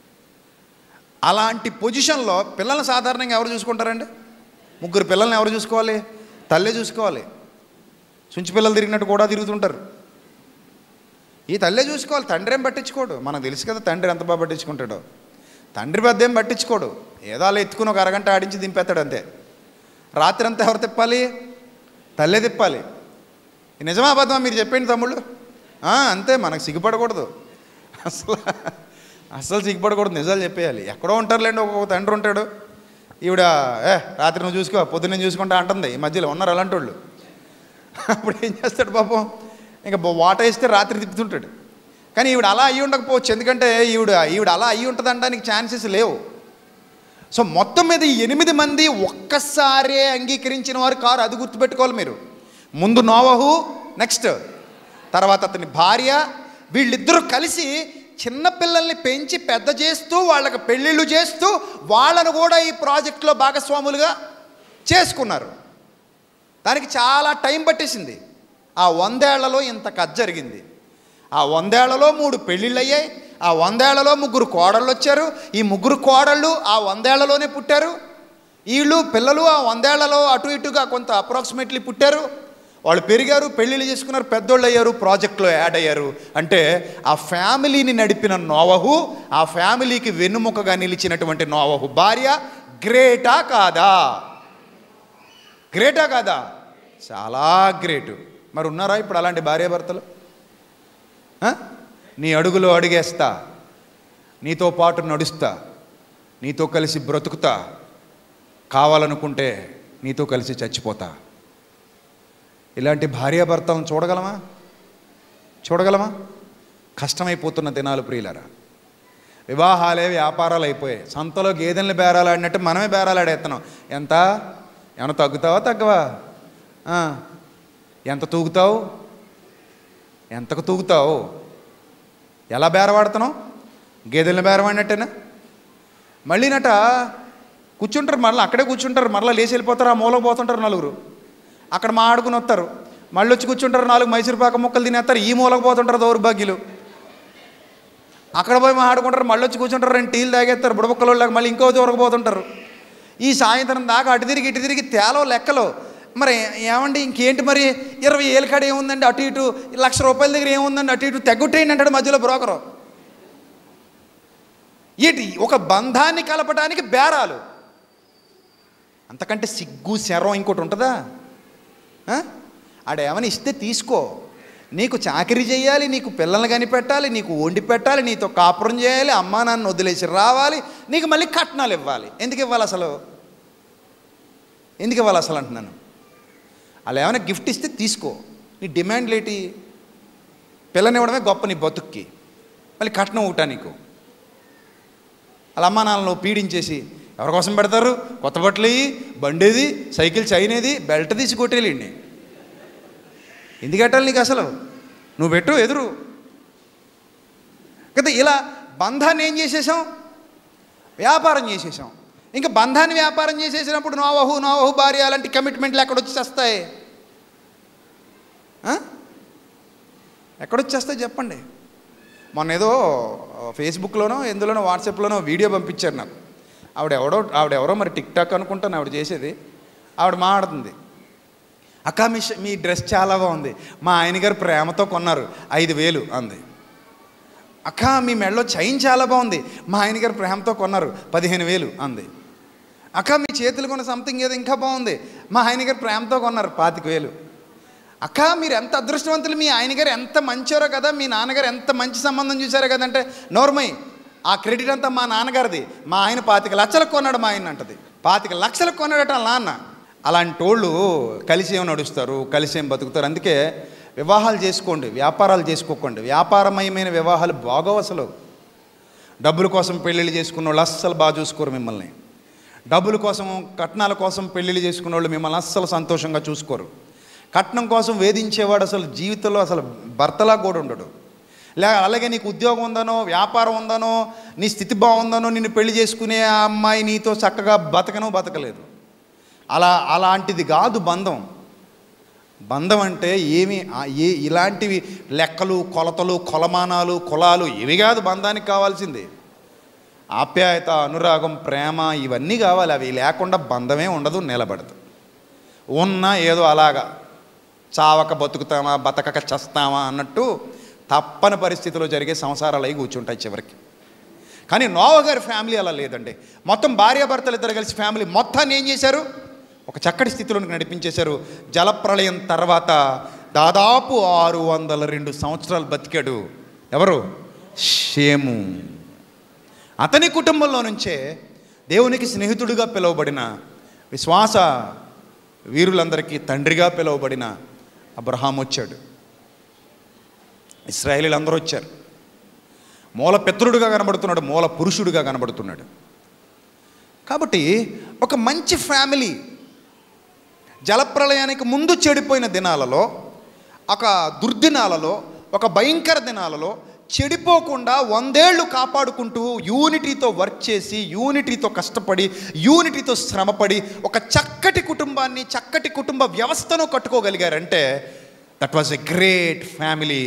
అలాంటి పొజిషన్లో పిల్లల్ని సాధారణంగా ఎవరు చూసుకుంటారండి ముగ్గురు పిల్లల్ని ఎవరు చూసుకోవాలి తల్లే చూసుకోవాలి సుంచి పిల్లలు తిరిగినట్టు కూడా తిరుగుతుంటారు ఈ తల్లే చూసుకోవాలి తండ్రి ఏం పట్టించుకోడు మనకు తెలుసు కదా తండ్రి ఎంత బాగా పట్టించుకుంటాడో తండ్రి పెద్ద ఏం పట్టించుకోడు ఏదో అలా ఎత్తుకుని ఒక అరగంట ఆడించి దింపేస్తాడు అంతే రాత్రి అంతా ఎవరు తిప్పాలి తల్లే తిప్పాలి ఇది నిజమా అబద్ధమా మీరు చెప్పండి తమ్ముళ్ళు ఆ, అంతే మనకు సిగ్గుపడకూడదు అసలు అసలు సిగ్గుపడకూడదు నిజాలు చెప్పేయాలి ఎక్కడో ఉంటారులేండి ఒక్కొక్క తండ్రి ఉంటాడు ఈవిడ ఏ రాత్రి నువ్వు చూసుకో పొద్దున్న నేను చూసుకుంటా అంటుంది ఈ మధ్యలో ఉన్నారు అలాంటి వాళ్ళు అప్పుడు ఏం చేస్తాడు పాపం ఇంకా బ- వాట వేస్తే రాత్రి తిప్పుతుంటాడు కానీ ఈవిడ అలా అయ్యి ఉండకపోవచ్చు ఎందుకంటే ఈవిడ ఈవిడ అలా అయ్యి ఉంటుంది అనడానికి ఛాన్సెస్ లేవు సో మొత్తం మీద ఈ ఎనిమిది మంది ఒక్కసారే అంగీకరించిన వారు కారు అది గుర్తుపెట్టుకోవాలి మీరు ముందు నోవహు నెక్స్ట్ తర్వాత అతని భార్య వీళ్ళిద్దరూ కలిసి చిన్న పిల్లల్ని పెంచి పెద్ద చేస్తూ వాళ్ళకి పెళ్ళిళ్ళు చేస్తూ వాళ్ళను కూడా ఈ ప్రాజెక్టులో భాగస్వాములుగా చేసుకున్నారు దానికి చాలా టైం పట్టేసింది ఆ వందేళ్లలో ఇంత కథ జరిగింది ఆ వందేళ్లలో మూడు పెళ్ళిళ్ళు అయ్యాయి ఆ వందేళ్లలో ముగ్గురు కోడళ్ళు వచ్చారు ఈ ముగ్గురు కోడళ్ళు ఆ వందేళ్లలోనే పుట్టారు వీళ్ళు పిల్లలు ఆ వందేళ్లలో అటు ఇటుగా కొంత అప్రాక్సిమేట్లీ పుట్టారు వాళ్ళు పెరిగారు పెళ్ళిళ్ళు చేసుకున్నారు పెద్దోళ్ళు అయ్యారు ప్రాజెక్ట్లో యాడ్ అయ్యారు అంటే ఆ ఫ్యామిలీని నడిపిన నోవహు ఆ ఫ్యామిలీకి వెన్నుముకగా నిలిచినటువంటి నోవహు భార్య గ్రేటా కాదా గ్రేటా కాదా చాలా గ్రేటు మరి ఉన్నారా ఇప్పుడు అలాంటి భార్యాభర్తలు ఆ? నీ అడుగులో అడుగేస్తా నీతో పాటు నడుస్తా నీతో కలిసి బ్రతుకుతా కావాలనుకుంటే నీతో కలిసి చచ్చిపోతా ఇలాంటి భార్యాభర్తలను చూడగలమా చూడగలమా కష్టమైపోతున్న దినాలు ప్రియులరా వివాహాలే వ్యాపారాలు అయిపోయాయి సంతలో గేదెల్ని బేరాలు ఆడినట్టు మనమే బేరాలు ఆడేస్తున్నాం ఎంత ఏమైనా తగ్గుతావా తగ్గవా ఆ, ఎంత తూగుతావు ఎంతకు తూగుతావు ఎలా బేరవాడుతున్నావు గేదెల్ని బేరవాడినట్టేనా మళ్ళీనట కూర్చుంటారు మళ్ళీ అక్కడే కూర్చుంటారు మళ్ళీ లేచి వెళ్ళిపోతారు ఆ మూలకు పోతుంటారు నలుగురు అక్కడ మాడుకుని వస్తారు మళ్ళీ వచ్చి కూర్చుంటారు నాలుగు మైసూరుపాక ముక్కలు తినేస్తారు ఈ మూలకు పోతుంటారు దౌర్భాగ్యులు అక్కడ పోయి మాట్లాడుకుంటారు మళ్ళీ వచ్చి కూర్చుంటారు రెండు టీలు తాగేస్తారు బుడబుక్కలు మళ్ళీ ఇంకో దూరకు పోతుంటారు ఈ సాయంత్రం దాకా అటు తిరిగి ఇటు తిరిగి తేలో లెక్కలు మరి ఏమండి ఇంకేంటి మరి ఇరవై ఏళ్ళ కాడ ఏముందండి అటు ఇటు లక్ష రూపాయల దగ్గర ఏముందండి అటు ఇటు తెగుట్టేయండి అంటాడు మధ్యలో బ్రోకరు ఏంటి ఒక బంధాన్ని కలపడానికి బేరాలు అంతకంటే సిగ్గు శరం ఇంకోటి ఉంటుందా ఆ? ఆడేమైనా ఇస్తే తీసుకో నీకు చాకరీ చేయాలి నీకు పిల్లల్ని కనిపెట్టాలి నీకు వండి పెట్టాలి నీతో కాపురం చేయాలి అమ్మా నాన్న వదిలేసి రావాలి నీకు మళ్ళీ కట్నాలు ఇవ్వాలి ఎందుకు ఇవ్వాలి అసలు ఎందుకు ఇవ్వాలి అసలు అంటున్నాను అలా ఏమైనా గిఫ్ట్ ఇస్తే తీసుకో నీ డిమాండ్లు ఏంటి పిల్లనివ్వడమే గొప్ప నీ బతుక్కి మళ్ళీ కట్నం ఊటా నీకు వాళ్ళ అమ్మా నాన్నలు పీడించేసి ఎవరి కోసం పెడతారు కొత్త బట్టలు ఇయ్యి, బండేది సైకిల్ చైనేది బెల్ట్ తీసి కొట్టేళ్ళండి ఎందుకు పెట్టాలి నీకు అసలు నువ్వు పెట్టు ఎదురు కదా ఇలా బంధాన్ని ఏం చేసేసాం వ్యాపారం చేసేసాం ఇంకా బంధాన్ని వ్యాపారం చేసేసినప్పుడు నోవహు నోవహు భార్య అలాంటి కమిట్మెంట్లు ఎక్కడ వచ్చేస్తాయి ఆ? ఎక్కడొచ్చేస్తాయి చెప్పండి మొన్న ఏదో ఫేస్బుక్లోనో ఎందులోనో వాట్సాప్లోనో వీడియో పంపించారు నాకు ఆవిడ ఎవడో ఆవిడ ఎవరో మరి టిక్ టాక్ అనుకుంటాను ఆవిడ చేసేది ఆవిడ మాట్లాడుతుంది అక్క మీ ష- మీ డ్రెస్ చాలా బాగుంది మా ఆయన గారు ప్రేమతో కొన్నారు ఐదు వేలు అంది అక్క మీ మెడలో చైన్ చాలా బాగుంది మా ఆయన గారు ప్రేమతో కొన్నారు పదిహేను వేలు అంది అక్క మీ చేతులు కొన్న సంథింగ్ ఏదో ఇంకా బాగుంది మా ఆయన గారు ప్రేమతో కొన్నారు పాతిక వేలు అక్క మీరు ఎంత అదృష్టవంతులు మీ ఆయన గారు ఎంత మంచోరో కదా మీ నాన్నగారు ఎంత మంచి సంబంధం చూశారో కదంటే నోర్మై ఆ క్రెడిట్ అంతా మా నాన్నగారిది మా ఆయన పాతిక లక్షలకు కొన్నాడు మా ఆయన అంటది పాతిక లక్షలకు కొన్నాడట వాళ్ళ నాన్న అలాంటి వాళ్ళు కలిసి ఏం నడుస్తారు కలిసి ఏం బతుకుతారు అందుకే వివాహాలు చేసుకోండి వ్యాపారాలు చేసుకోకండి వ్యాపారమయమైన వివాహాలు బాగోవు అసలు డబ్బుల కోసం పెళ్ళిళ్ళు చేసుకున్న వాళ్ళు అస్సలు బాగా చూసుకోరు మిమ్మల్ని డబ్బుల కోసం కట్నాల కోసం పెళ్ళిళ్ళు చేసుకున్న వాళ్ళు మిమ్మల్ని అస్సలు సంతోషంగా చూసుకోరు కట్నం కోసం వేధించేవాడు అసలు జీవితంలో అసలు భర్తలా కూడా ఉండడు లే అలాగే నీకు ఉద్యోగం ఉందనో వ్యాపారం ఉందనో నీ స్థితి బాగుందనో నిన్ను పెళ్లి చేసుకునే ఆ అమ్మాయి నీతో చక్కగా బతకనో బతకలేదు అలా అలాంటిది కాదు బంధం బంధం అంటే ఏమి ఆ ఏ ఇలాంటివి లెక్కలు కొలతలు కొలమానాలు కులాలు ఇవి కాదు బంధానికి కావాల్సింది ఆప్యాయత అనురాగం ప్రేమ ఇవన్నీ కావాలి అవి లేకుండా బంధమే ఉండదు నిలబడదు ఉన్నా ఏదో అలాగా చావక బతుకుతామా బతకక చస్తామా అన్నట్టు తప్పని పరిస్థితిలో జరిగే సంసారాలు అయి కూర్చుంటాయి చివరికి కానీ నోవ గారి ఫ్యామిలీ అలా లేదండి మొత్తం భార్యాభర్తలు ఇద్దరు కలిసి ఫ్యామిలీ మొత్తాన్ని ఏం చేశారు ఒక చక్కటి స్థితిలోనికి నడిపించేశారు జలప్రళయం తర్వాత దాదాపు ఆరు వందల రెండు సంవత్సరాలు బతికాడు ఎవరు షేము అతని కుటుంబంలో నుంచే దేవునికి స్నేహితుడిగా పిలువబడిన విశ్వాస వీరులందరికీ తండ్రిగా పిలువబడిన అబ్రహాం వచ్చాడు ఇస్రాయేలీలు అందరూ వచ్చారు మూల పితరుడుగా కనబడుతున్నాడు మూల పురుషుడిగా కనబడుతున్నాడు కాబట్టి ఒక మంచి ఫ్యామిలీ జలప్రలయానికి ముందు చెడిపోయిన దినాలలో ఒక దుర్దినాలలో ఒక భయంకర దినాలలో చెడిపోకుండా వందేళ్లు కాపాడుకుంటూ యూనిటీతో వర్క్ చేసి యూనిటీతో కష్టపడి యూనిటీతో శ్రమపడి ఒక చక్కటి కుటుంబాన్ని చక్కటి కుటుంబ వ్యవస్థను కట్టుకోగలిగారంటే that was a great family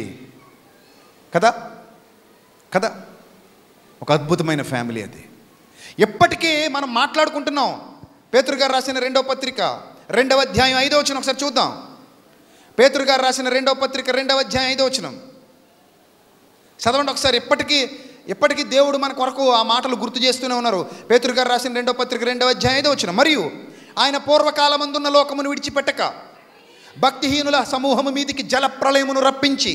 కదా కదా ఒక అద్భుతమైన ఫ్యామిలీ అది ఎప్పటికీ మనం మాట్లాడుకుంటున్నాం పేతురు గారు రాసిన రెండవ పత్రిక రెండవ అధ్యాయం ఐదో వచనం ఒకసారి చూద్దాం పేతురు గారు రాసిన రెండవ పత్రిక రెండవ అధ్యాయం ఐదో వచనం చదవండి ఒకసారి ఎప్పటికీ ఎప్పటికీ దేవుడు మన కొరకు ఆ మాటలు గుర్తు చేస్తూనే ఉన్నారు పేతురు గారు రాసిన రెండవ పత్రిక రెండవ అధ్యాయం ఐదో వచనం మరియు ఆయన పూర్వకాలమందున్న లోకమును విడిచిపెట్టక భక్తిహీనుల సమూహము మీదికి జల ప్రళయమును రప్పించి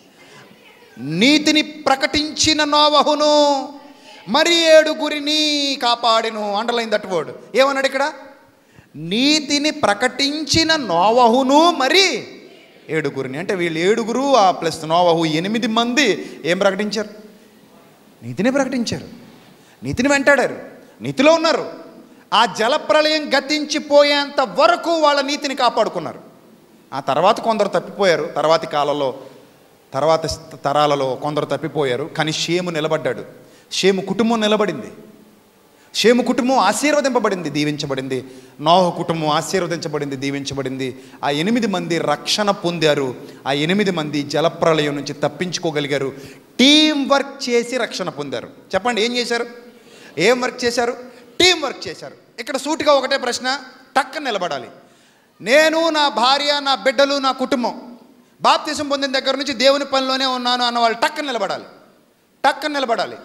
నీతిని ప్రకటించిన నోవహును మరి ఏడుగురిని కాపాడెను అండర్లైన్ దట్ వర్డ్ ఏమన్నాడు ఇక్కడ నీతిని ప్రకటించిన నోవహును మరి ఏడుగురిని అంటే వీళ్ళు ఏడుగురు ఆ ప్లస్ నోవహు ఎనిమిది మంది ఏం ప్రకటించారు నీతిని ప్రకటించారు నీతిని వెంటాడారు నీతిలో ఉన్నారు ఆ జలప్రలయం గతించిపోయేంత వరకు వాళ్ళ నీతిని కాపాడుకున్నారు ఆ తర్వాత కొందరు తప్పిపోయారు తర్వాతి కాలంలో తర్వాత తరాలలో కొందరు తప్పిపోయారు కానీ షేము నిలబడ్డాడు షేము కుటుంబం నిలబడింది షేము కుటుంబం ఆశీర్వదింపబడింది దీవించబడింది నోహ కుటుంబం ఆశీర్వదించబడింది దీవించబడింది ఆ ఎనిమిది మంది రక్షణ పొందారు ఆ ఎనిమిది మంది జలప్రలయం నుంచి తప్పించుకోగలిగారు టీం వర్క్ చేసి రక్షణ పొందారు చెప్పండి ఏం చేశారు ఏం వర్క్ చేశారు టీం వర్క్ చేశారు ఇక్కడ సూటిగా ఒకటే ప్రశ్న టక్కన నిలబడాలి నేను నా భార్య నా బిడ్డలు నా కుటుంబం బాప్తిసం పొందిన దగ్గర నుంచి దేవుని పనిలోనే ఉన్నాను అన్న వాళ్ళు టక్కన నిలబడాలి టక్కన నిలబడాలి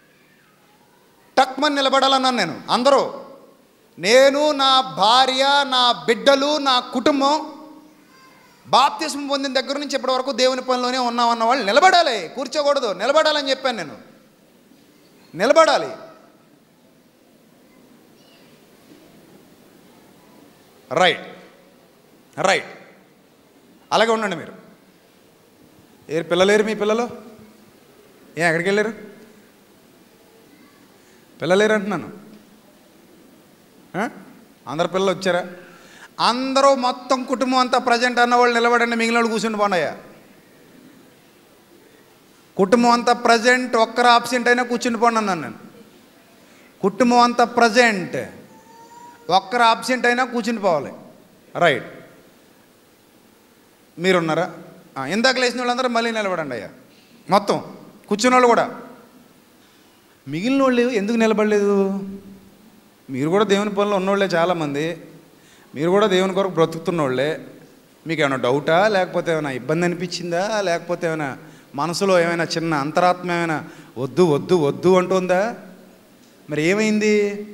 టక్మని నిలబడాలన్నాను నేను అందరూ నేను నా భార్య నా బిడ్డలు నా కుటుంబం బాప్తిసం పొందిన దగ్గర నుంచి ఇప్పటి వరకు దేవుని పనిలోనే ఉన్నామన్న వాళ్ళు నిలబడాలి కూర్చోకూడదు నిలబడాలని చెప్పాను నేను నిలబడాలి రైట్ రైట్ అలాగే ఉండండి మీరు ఏ పిల్లలేరు మీ పిల్లలు ఏ ఎక్కడికి వెళ్ళారు పిల్లలేరు అంటున్నాను ఆ? అందరు పిల్లలు వచ్చారా అందరూ మొత్తం కుటుంబం అంతా ప్రజెంట్ అన్న వాళ్ళు నిలబడండి మిగిలిన వాళ్ళు కూర్చుని పోండయ్యా కుటుంబం అంతా ప్రజెంట్ ఒక్కరు ఆబ్సెంట్ అయినా కూర్చుని పోండి అన్నాను నేను కుటుంబం అంతా ప్రజెంట్ ఒక్కరు ఆబ్సెంట్ అయినా కూర్చుని పోవాలి రైట్ మీరున్నారా ఆ, ఇందాక లేచిన వాళ్ళందరూ మళ్ళీ నిలబడండి అయ్యా మొత్తం కూర్చున్న వాళ్ళు కూడా మిగిలిన వాళ్ళు ఎందుకు నిలబడలేదు మీరు కూడా దేవుని పనులు ఉన్నోళ్ళే చాలామంది మీరు కూడా దేవుని కొరకు బ్రతుకుతున్నోళ్ళే మీకు ఏమైనా డౌటా లేకపోతే ఏమైనా ఇబ్బంది అనిపించిందా లేకపోతే ఏమైనా మనసులో ఏమైనా చిన్న అంతరాత్మ ఏమైనా వద్దు వద్దు వద్దు అంటుందా మరి ఏమైంది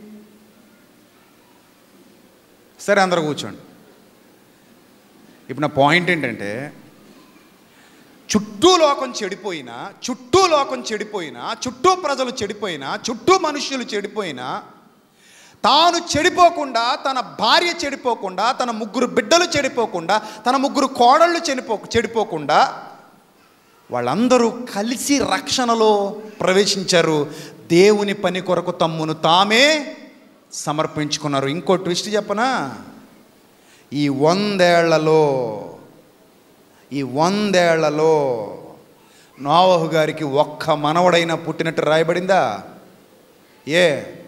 సరే అందరూ కూర్చోండి ఇప్పుడు నా పాయింట్ ఏంటంటే చుట్టూ లోకం చెడిపోయినా చుట్టూ లోకం చెడిపోయినా చుట్టూ ప్రజలు చెడిపోయినా చుట్టూ మనుష్యులు చెడిపోయినా తాను చెడిపోకుండా తన భార్య చెడిపోకుండా తన ముగ్గురు బిడ్డలు చెడిపోకుండా తన ముగ్గురు కోడళ్ళు చెడిపో చెడిపోకుండా వాళ్ళందరూ కలిసి రక్షణలో ప్రవేశించారు దేవుని పని కొరకు తమ్మును తామే సమర్పించుకున్నారు ఇంకో ట్విస్ట్ చెప్పనా ఈ వందేళ్లలో ఈ వందేళ్లలో నోవహు గారికి ఒక్క మనవడైనా పుట్టినట్టు రాయబడిందా ఏ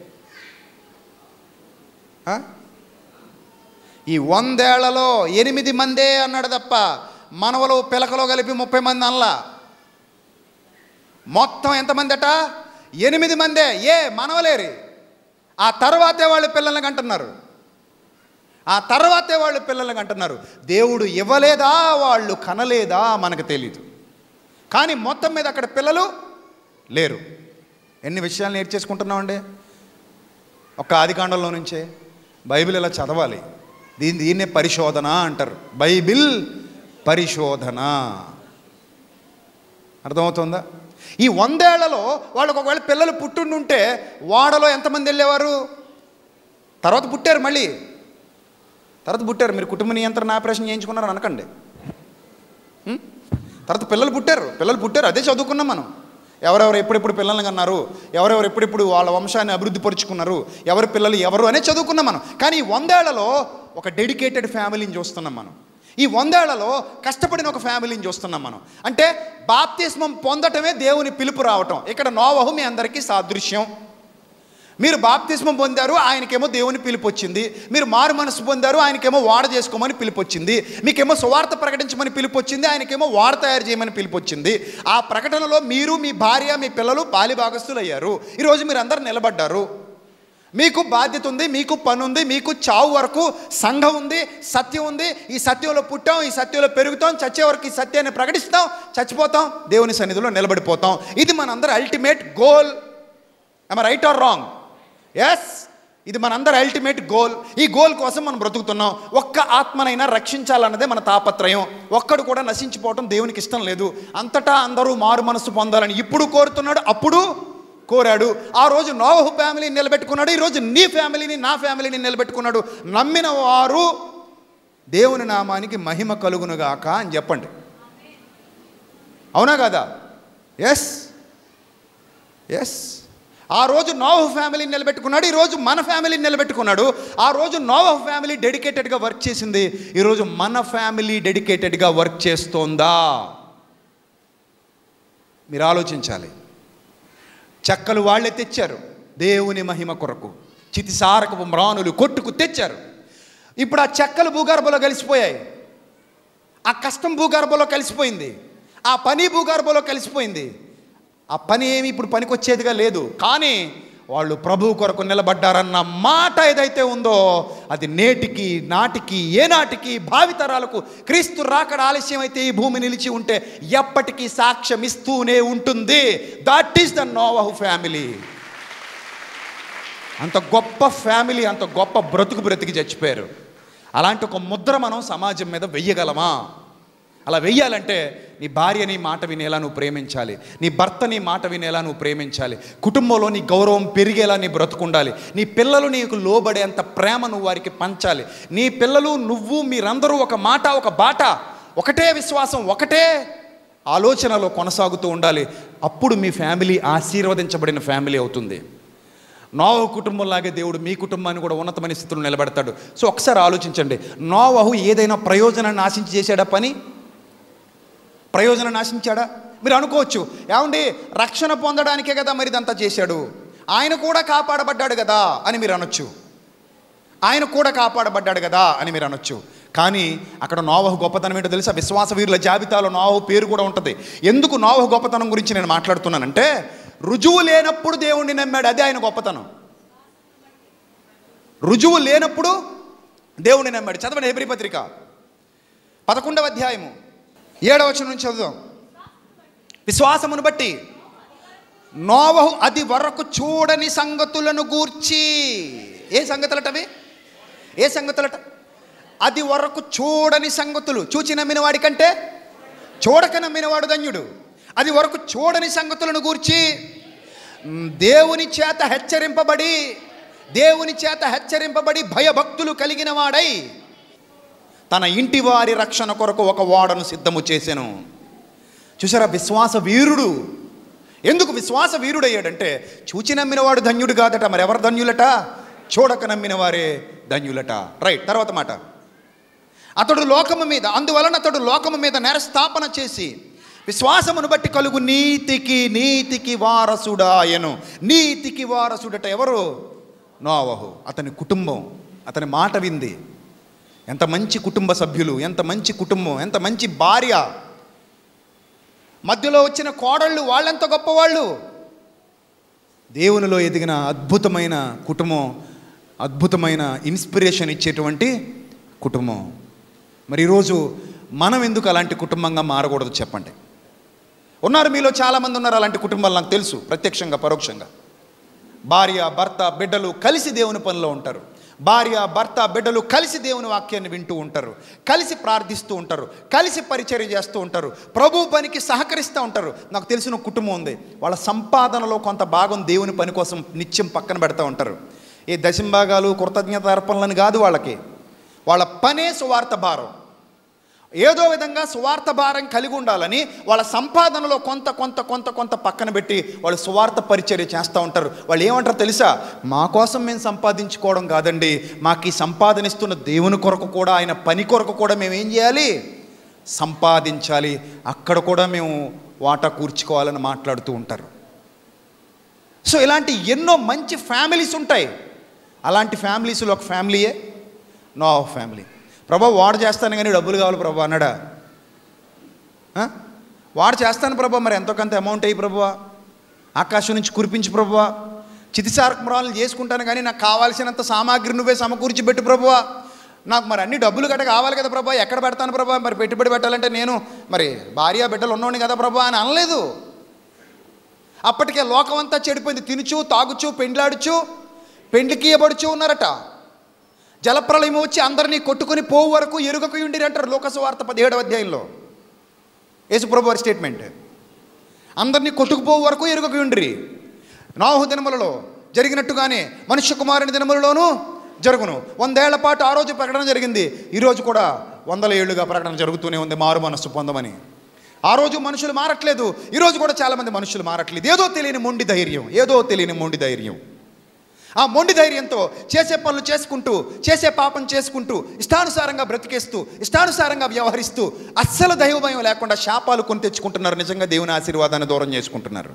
ఆ? ఈ వందేళ్లలో ఎనిమిది మందే అన్నాడు తప్ప మనవలు పిలకలో కలిపి ముప్పై మంది అనలా మొత్తం ఎంతమంది అట ఎనిమిది మందే ఏ మనవలేరి ఆ తర్వాతే వాళ్ళు పిల్లల్ని కంటున్నారు ఆ తర్వాతే వాళ్ళు పిల్లల్ని కంటున్నారు దేవుడు ఇవ్వలేదా వాళ్ళు కనలేదా మనకు తెలీదు కానీ మొత్తం మీద అక్కడ పిల్లలు లేరు ఎన్ని విషయాలు నేర్చేసుకుంటున్నామండి ఒక ఆదికాండంలో నుంచే బైబిల్ ఇలా చదవాలి దీన్ని దీన్నే పరిశోధన అంటారు బైబిల్ పరిశోధన అర్థమవుతుందా ఈ వందేళ్లలో వాళ్ళకు ఒకవేళ పిల్లలు పుట్టుండుంటే వాడలో ఎంతమంది వెళ్ళేవారు తర్వాత పుట్టారు మళ్ళీ తర్వాత పుట్టారు మీరు కుటుంబ నియంత్రణ ఆపరేషన్ చేయించుకున్నారు అనకండి ఉం? తర్వాత పిల్లలు పుట్టారు పిల్లలు పుట్టారు అదే చదువుకున్నాం మనం ఎవరెవరు ఎప్పుడెప్పుడు పిల్లల్ని కన్నారు ఎవరెవరు ఎప్పుడెప్పుడు వాళ్ళ వంశాన్ని అభివృద్ధి పరుచుకున్నారు ఎవరి పిల్లలు ఎవరు అనే చదువుకున్నాం మనం కానీ ఈ వందేళ్లలో ఒక డెడికేటెడ్ ఫ్యామిలీని చూస్తున్నాం మనం ఈ వందేళ్లలో కష్టపడిన ఒక ఫ్యామిలీని చూస్తున్నాం మనం అంటే బాప్తిస్మం పొందటమే దేవుని పిలుపు రావటం ఇక్కడ నోవహు మీ అందరికీ సాదృశ్యం మీరు బాప్తిస్మం పొందారు ఆయనకేమో దేవుని పిలుపు వచ్చింది మీరు మారు మనసు పొందారు ఆయనకేమో వాడ చేసుకోమని పిలుపు వచ్చింది మీకేమో సువార్త ప్రకటించమని పిలుపు వచ్చింది ఆయనకేమో వాడ తయారు చేయమని పిలుపు వచ్చింది ఆ ప్రకటనలో మీరు మీ భార్య మీ పిల్లలు పాలి భాగస్తులు అయ్యారు ఈరోజు మీరు అందరు నిలబడ్డారు మీకు బాధ్యత ఉంది మీకు పని ఉంది మీకు చావు వరకు సంఘం ఉంది సత్యం ఉంది ఈ సత్యంలో పుట్టాం ఈ సత్యంలో పెరుగుతాం చచ్చే వరకు ఈ సత్యాన్ని ప్రకటిస్తాం చచ్చిపోతాం దేవుని సన్నిధిలో నిలబడిపోతాం ఇది మనందరి ultimate goal I right or wrong yes ఇది మనందరి అల్టిమేట్ గోల్ ఈ గోల్ కోసం మనం బ్రతుకుతున్నాం ఒక్క ఆత్మనైనా రక్షించాలన్నదే మన తాపత్రయం ఒక్కడు కూడా నశించిపోవటం దేవునికి ఇష్టం లేదు అంతటా అందరూ మారు మనసు పొందాలని ఇప్పుడు కోరుతున్నాడు అప్పుడు కోరాడు ఆ రోజు నోవహు ఫ్యామిలీని నిలబెట్టుకున్నాడు ఈరోజు నీ ఫ్యామిలీని నా ఫ్యామిలీని నిలబెట్టుకున్నాడు నమ్మిన వారు దేవుని నామానికి మహిమ కలుగునుగాక అని చెప్పండి అవునా కదా ఎస్ ఎస్ ఆ రోజు నోవహు ఫ్యామిలీని నిలబెట్టుకున్నాడు ఈరోజు మన ఫ్యామిలీని నిలబెట్టుకున్నాడు ఆ రోజు నోవహు ఫ్యామిలీ డెడికేటెడ్గా వర్క్ చేసింది ఈరోజు మన ఫ్యామిలీ డెడికేటెడ్గా వర్క్ చేస్తోందా మీరు ఆలోచించాలి చెక్కలు వాళ్ళే తెచ్చారు దేవుని మహిమ కొరకు చితిసారకపు మ్రానులు కొట్టుకు తెచ్చారు ఇప్పుడు ఆ చెక్కలు భూగర్భంలో కలిసిపోయాయి ఆ కష్టం భూగర్భంలో కలిసిపోయింది ఆ పని భూగర్భంలో కలిసిపోయింది ఆ పని ఏమి ఇప్పుడు పనికొచ్చేదిగా లేదు కానీ వాళ్ళు ప్రభు కొరకు నిలబడ్డారన్న మాట ఏదైతే ఉందో అది నేటికి నాటికి ఏనాటికి భావితరాలకు క్రీస్తు రాకడ ఆలస్యం అయితే ఈ భూమి నిలిచి ఉంటే ఎప్పటికీ సాక్ష్యం ఇస్తూనే ఉంటుంది దట్ ఈస్ ద నోవహు ఫ్యామిలీ అంత గొప్ప ఫ్యామిలీ అంత గొప్ప బ్రతుకు బ్రతికి చచ్చిపోయారు అలాంటి ఒక ముద్ర మనం సమాజం మీద వెయ్యగలమా అలా వెయ్యాలంటే నీ భార్య నీ మాట వినేలా నువ్వు ప్రేమించాలి నీ భర్త నీ మాట వినేలా నువ్వు ప్రేమించాలి కుటుంబంలో నీ గౌరవం పెరిగేలా నీ బ్రతుకుండాలి నీ పిల్లలు నీకు లోబడేంత ప్రేమ నువ్వు వారికి పంచాలి నీ పిల్లలు నువ్వు మీరందరూ ఒక మాట ఒక బాట ఒకటే విశ్వాసం ఒకటే ఆలోచనలో కొనసాగుతూ ఉండాలి అప్పుడు మీ ఫ్యామిలీ ఆశీర్వదించబడిన ఫ్యామిలీ అవుతుంది నోవహు కుటుంబంలాగే దేవుడు మీ కుటుంబాన్ని కూడా ఉన్నతమైన స్థితిలో నిలబెడతాడు సో ఒకసారి ఆలోచించండి నోవహు ఏదైనా ప్రయోజనాన్ని ఆశించి చేశాడా పని ప్రయోజనాన్ని ఆశించాడా మీరు అనుకోవచ్చు ఏమండి రక్షణ పొందడానికే కదా మరి ఇదంతా చేశాడు ఆయన కూడా కాపాడబడ్డాడు కదా అని మీరు అనొచ్చు ఆయన కూడా కాపాడబడ్డాడు కదా అని మీరు అనొచ్చు కానీ అక్కడ నోవహు గొప్పతనం ఏంటో తెలుసా విశ్వాస వీరుల జాబితాలో నోవహు పేరు కూడా ఉంటుంది ఎందుకు నోవహు గొప్పతనం గురించి నేను మాట్లాడుతున్నానంటే రుజువు లేనప్పుడు దేవుణ్ణి నమ్మాడు అదే ఆయన గొప్పతనం రుజువు లేనప్పుడు దేవుణ్ణి నమ్మాడు చదవండి హెబ్రి పత్రిక పదకొండవ అధ్యాయము ఏడవ వచనం నుంచి చదువుదాం విశ్వాసమును బట్టి నోవహు అది వరకు చూడని సంగతులను గూర్చి ఏ సంగతులటవి ఏ సంగతులట అది వరకు చూడని సంగతులు చూచి నమ్మిన వాడికంటే చూడక నమ్మినవాడు ధన్యుడు అది వరకు చూడని సంగతులను గూర్చి మ్, దేవుని చేత హెచ్చరింపబడి దేవుని చేత హెచ్చరింపబడి భయభక్తులు కలిగిన వాడై తన ఇంటి వారి రక్షణ కొరకు ఒక ఓడను సిద్ధము చేసెను చూసారా విశ్వాస వీరుడు ఎందుకు విశ్వాస వీరుడు అయ్యాడంటే చూచి నమ్మినవాడు ధన్యుడు కాదట మరి ఎవరు ధన్యులట చూడక నమ్మిన వారే ధన్యులట రైట్ తర్వాత మాట అతడు లోకము మీద అందువలన అతడు లోకము మీద నేరస్థాపన చేసి విశ్వాసమును బట్టి కలుగు నీతికి నీతికి వారసుడాయను నీతికి వారసుడట ఎవరు నోవహు అతని కుటుంబం అతని మాట వింది ఎంత మంచి కుటుంబ సభ్యులు ఎంత మంచి కుటుంబం ఎంత మంచి భార్య మధ్యలో వచ్చిన కోడళ్ళు వాళ్ళెంత గొప్పవాళ్ళు దేవునిలో ఎదిగిన అద్భుతమైన కుటుంబం అద్భుతమైన ఇన్స్పిరేషన్ ఇచ్చేటువంటి కుటుంబం మరి ఈరోజు మనం ఎందుకు అలాంటి కుటుంబంగా మారకూడదు చెప్పండి ఉన్నారు మీలో చాలామంది ఉన్నారు అలాంటి కుటుంబాలు నాకు తెలుసు ప్రత్యక్షంగా పరోక్షంగా భార్య భర్త బిడ్డలు కలిసి దేవుని పనిలో ఉంటారు భార్య భర్త బిడ్డలు కలిసి దేవుని వాక్యాన్ని వింటూ ఉంటారు కలిసి ప్రార్థిస్తూ ఉంటారు కలిసి పరిచర్య చేస్తూ ఉంటారు ప్రభు పనికి సహకరిస్తూ ఉంటారు నాకు తెలిసిన ఒక కుటుంబం ఉంది వాళ్ళ సంపాదనలో కొంత భాగం దేవుని పని కోసం నిత్యం పక్కన పెడతా ఉంటారు ఈ దశంభాగాలు కృతజ్ఞత అర్పణలని కాదు వాళ్ళకి వాళ్ళ పనే సువార్త భారం ఏదో విధంగా సువార్త భారం కలిగి ఉండాలని వాళ్ళ సంపాదనలో కొంత కొంత కొంత కొంత పక్కన పెట్టి వాళ్ళు సువార్త పరిచర్య చేస్తూ ఉంటారు వాళ్ళు ఏమంటారు తెలుసా మా కోసం మేము సంపాదించుకోవడం కాదండి మాకు ఈ సంపాదనిస్తున్న దేవుని కొరకు కూడా ఆయన పని కొరకు కూడా మేము ఏం చేయాలి సంపాదించాలి అక్కడ కూడా మేము వాటా కూర్చుకోవాలని మాట్లాడుతూ ఉంటారు సో ఇలాంటి ఎన్నో మంచి ఫ్యామిలీస్ ఉంటాయి అలాంటి ఫ్యామిలీస్లో ఒక ఫ్యామిలీయే నో ఫ్యామిలీ ప్రభా వాడు చేస్తాను కానీ డబ్బులు కావాలి ప్రభా అన్నాడా ఆ? వాడు చేస్తాను ప్రభా మరి ఎంతో కొంత అమౌంట్ అయ్యి ప్రభా ఆకాశం నుంచి కురిపించి ప్రభువా చితిసారకమురాలు చేసుకుంటాను కానీ నాకు కావాల్సినంత సామాగ్రి నువ్వే సమకూర్చి పెట్టు ప్రభువా నాకు మరి అన్ని డబ్బులు గట్ట కావాలి కదా ప్రభా ఎక్కడ పెడతాను ప్రభా మరి పెట్టుబడి పెట్టాలంటే నేను మరి భార్య బిడ్డలు ఉన్నోని కదా ప్రభా అని అనలేదు అప్పటికే లోకమంతా చెడిపోయింది తినుచు తాగుచు పెండ్లాడుచు పెండ్లికి ఇవ్వబడుచు ఉన్నారట జలప్రలయం వచ్చి అందరినీ కొట్టుకుని పోవు వరకు ఎరుగకు ఉండిరి అంటారు లోకసు వార్త పదిహేడవ అధ్యాయంలో యేసుప్రభు వారి స్టేట్మెంట్ అందరినీ కొట్టుకుపోవు వరకు ఎరుగకు ఉండిరి నాహు దినములలో జరిగినట్టుగానే మనుష్య కుమారుని దినములలోనూ జరుగును వందేళ్ల పాటు ఆ రోజు ప్రకటన జరిగింది ఈరోజు కూడా వందల ఏళ్ళుగా ప్రకటన జరుగుతూనే ఉంది మారు మనస్సు పొందమని ఆ రోజు మనుషులు మారట్లేదు ఈరోజు కూడా చాలామంది మనుషులు మారట్లేదు ఏదో తెలియని మొండి ధైర్యం ఏదో తెలియని మొండి ధైర్యం ఆ మొండి ధైర్యంతో చేసే పనులు చేసుకుంటూ చేసే పాపం చేసుకుంటూ ఇష్టానుసారంగా బ్రతికేస్తూ ఇష్టానుసారంగా వ్యవహరిస్తూ అస్సలు దైవ భయం లేకుండా శాపాలు కొని తెచ్చుకుంటున్నారు నిజంగా దేవుని ఆశీర్వాదాన్ని దూరం చేసుకుంటున్నారు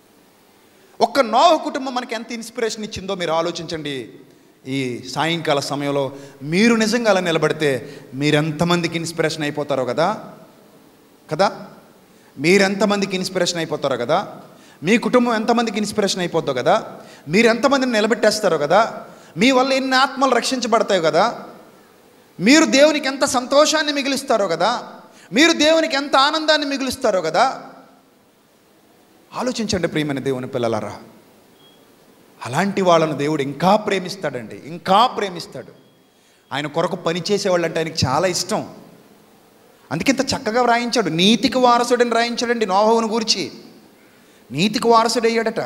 ఒక్క నోవ కుటుంబం మనకి ఎంత ఇన్స్పిరేషన్ ఇచ్చిందో మీరు ఆలోచించండి ఈ సాయంకాల సమయంలో మీరు నిజంగా అలా నిలబడితే మీరెంతమందికి ఇన్స్పిరేషన్ అయిపోతారో కదా కదా మీరెంతమందికి ఇన్స్పిరేషన్ అయిపోతారో కదా మీ కుటుంబం ఎంతమందికి ఇన్స్పిరేషన్ అయిపోద్దో కదా మీరు ఎంతమందిని నిలబెట్టేస్తారో కదా మీ వల్ల ఎన్ని ఆత్మలు రక్షించబడతాయో కదా మీరు దేవునికి ఎంత సంతోషాన్ని మిగిలిస్తారో కదా మీరు దేవునికి ఎంత ఆనందాన్ని మిగులుస్తారో కదా ఆలోచించండి ప్రియమైన దేవుని పిల్లలారా అలాంటి వాళ్ళను దేవుడు ఇంకా ప్రేమిస్తాడండి ఇంకా ప్రేమిస్తాడు ఆయన కొరకు పని చేసేవాళ్ళంటే ఆయనకి చాలా ఇష్టం అందుకే ఇంత చక్కగా వ్రాయించాడు నీతికి వారసుడని రాయించాడండి నోహవును గురించి నీతికి వారసుడయ్యాడట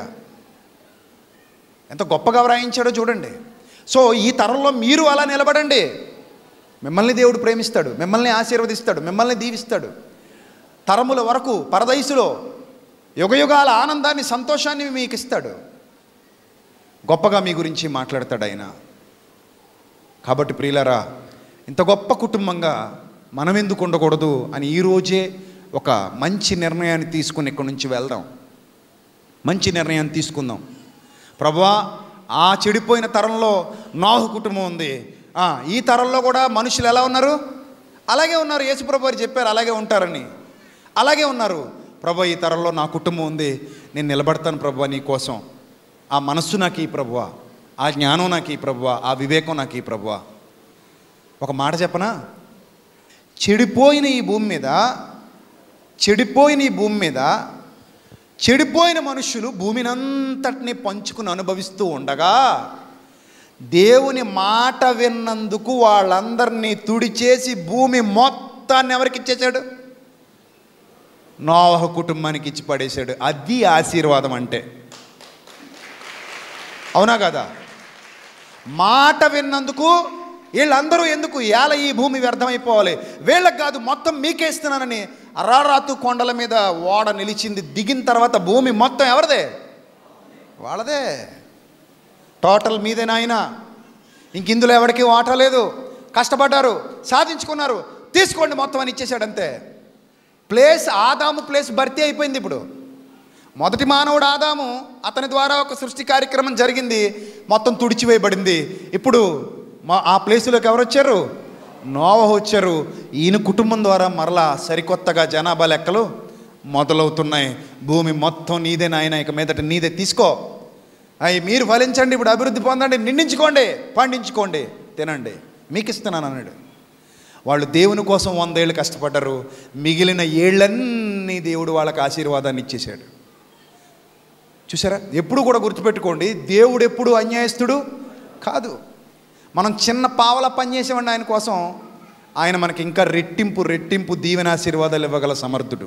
ఎంత గొప్పగా వ్రాయించాడో చూడండి సో ఈ తరంలో మీరు అలా నిలబడండి మిమ్మల్ని దేవుడు ప్రేమిస్తాడు మిమ్మల్ని ఆశీర్వదిస్తాడు మిమ్మల్ని దీవిస్తాడు తరముల వరకు పరదైసులో యుగయుగాల ఆనందాన్ని సంతోషాన్ని మీకు ఇస్తాడు గొప్పగా మీ గురించి మాట్లాడతాడు ఆయన కాబట్టి ప్రియులరా ఇంత గొప్ప కుటుంబంగా మనం ఎందుకు ఉండకూడదు అని ఈరోజే ఒక మంచి నిర్ణయాన్ని తీసుకుని ఇక్కడి నుంచి వెళ్దాం మంచి నిర్ణయాన్ని తీసుకుందాం ప్రభా ఆ చెడిపోయిన తరంలో నాహు కుటుంబం ఉంది ఆ, ఈ తరంలో కూడా మనుషులు ఎలా ఉన్నారు అలాగే ఉన్నారు యేసుప్రభు వారు చెప్పారు అలాగే ఉంటారని అలాగే ఉన్నారు ప్రభు ఈ తరంలో నా కుటుంబం ఉంది నేను నిలబడతాను ప్రభు నీ కోసం ఆ మనస్సు నాకు ఈ ప్రభువా ఆ జ్ఞానం నాకు ఈ ప్రభువా ఆ వివేకం నాకు ఈ ప్రభువా ఒక మాట చెప్పనా చెడిపోయిన ఈ భూమి మీద చెడిపోయిన ఈ భూమి మీద చెడిపోయిన మనుషులు భూమిని అంతటిని పంచుకుని అనుభవిస్తూ ఉండగా దేవుని మాట విన్నందుకు వాళ్ళందరినీ తుడిచేసి భూమి మొత్తాన్ని ఎవరికి ఇచ్చేశాడు నోవహ కుటుంబానికి ఇచ్చి పడేశాడు అది ఆశీర్వాదం అంటే అవునా కదా మాట విన్నందుకు వీళ్ళందరూ ఎందుకు ఏల ఈ భూమి వ్యర్థమైపోవాలి వీళ్ళకి కాదు మొత్తం మీకే ఇస్తున్నానని అరారాతు కొండల మీద ఓడ నిలిచింది దిగిన తర్వాత భూమి మొత్తం ఎవరిదే వాళ్ళదే టోటల్ మీదే నాయన ఇంక ఇందులో ఎవరికి వాటా లేదు కష్టపడ్డారు సాధించుకున్నారు తీసుకోండి మొత్తం అని ఇచ్చేసాడు అంతే ప్లేస్ ఆదాము ప్లేస్ భర్తీ అయిపోయింది ఇప్పుడు మొదటి మానవుడు ఆదాము అతని ద్వారా ఒక సృష్టి కార్యక్రమం జరిగింది మొత్తం తుడిచివేయబడింది ఇప్పుడు మా ఆ ప్లేసులోకి ఎవరు వచ్చారు నోవహ వచ్చారు ఈయన కుటుంబం ద్వారా మరలా సరికొత్తగా జనాభా లెక్కలు మొదలవుతున్నాయి భూమి మొత్తం నీదే నాయన ఇక మీదట నీదే తీసుకో అవి మీరు ఫలించండి ఇప్పుడు అభివృద్ధి పొందండి నిండించుకోండి పండించుకోండి తినండి మీకు ఇస్తున్నాను అన్నాడు వాళ్ళు దేవుని కోసం వందేళ్ళు కష్టపడ్డారు మిగిలిన ఏళ్ళన్నీ దేవుడు వాళ్ళకి ఆశీర్వాదాన్ని ఇచ్చేశాడు చూసారా ఎప్పుడు కూడా గుర్తుపెట్టుకోండి దేవుడు ఎప్పుడు అన్యాయస్తుడు కాదు మనం చిన్న పావల పని చేసేవాడిని ఆయన కోసం ఆయన మనకి ఇంకా రెట్టింపు రెట్టింపు దీవెన ఆశీర్వాదాలు ఇవ్వగల సమర్థుడు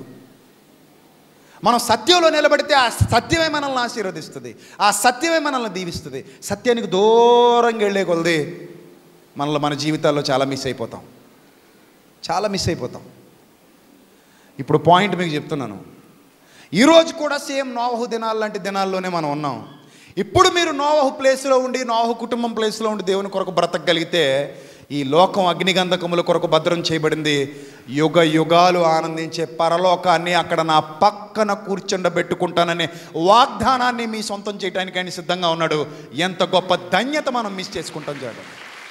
మనం సత్యంలో నిలబడితే ఆ సత్యమే మనల్ని ఆశీర్వదిస్తుంది ఆ సత్యమే మనల్ని దీవిస్తుంది సత్యానికి దూరంగా వెళ్ళే కొలది మనలో మన జీవితాల్లో చాలా మిస్ అయిపోతాం చాలా మిస్ అయిపోతాం ఇప్పుడు పాయింట్ మీకు చెప్తున్నాను ఈరోజు కూడా సేమ్ నోవహు దినాలు లాంటి దినాల్లోనే మనం ఉన్నాం ఇప్పుడు మీరు నోవహు ప్లేస్లో ఉండి నోవహు కుటుంబం ప్లేస్లో ఉండి దేవుని కొరకు బ్రతకగలిగితే ఈ లోకం అగ్నిగంధకముల కొరకు భద్రం చేయబడింది యుగ యుగాలు ఆనందించే పరలోకాన్ని అక్కడ నా పక్కన కూర్చుండబెట్టుకుంటాననే వాగ్దానాన్ని మీ సొంతం చేయడానికి ఆయన సిద్ధంగా ఉన్నాడు ఎంత గొప్ప ధన్యత మనం మిస్ చేసుకుంటాం చూడండి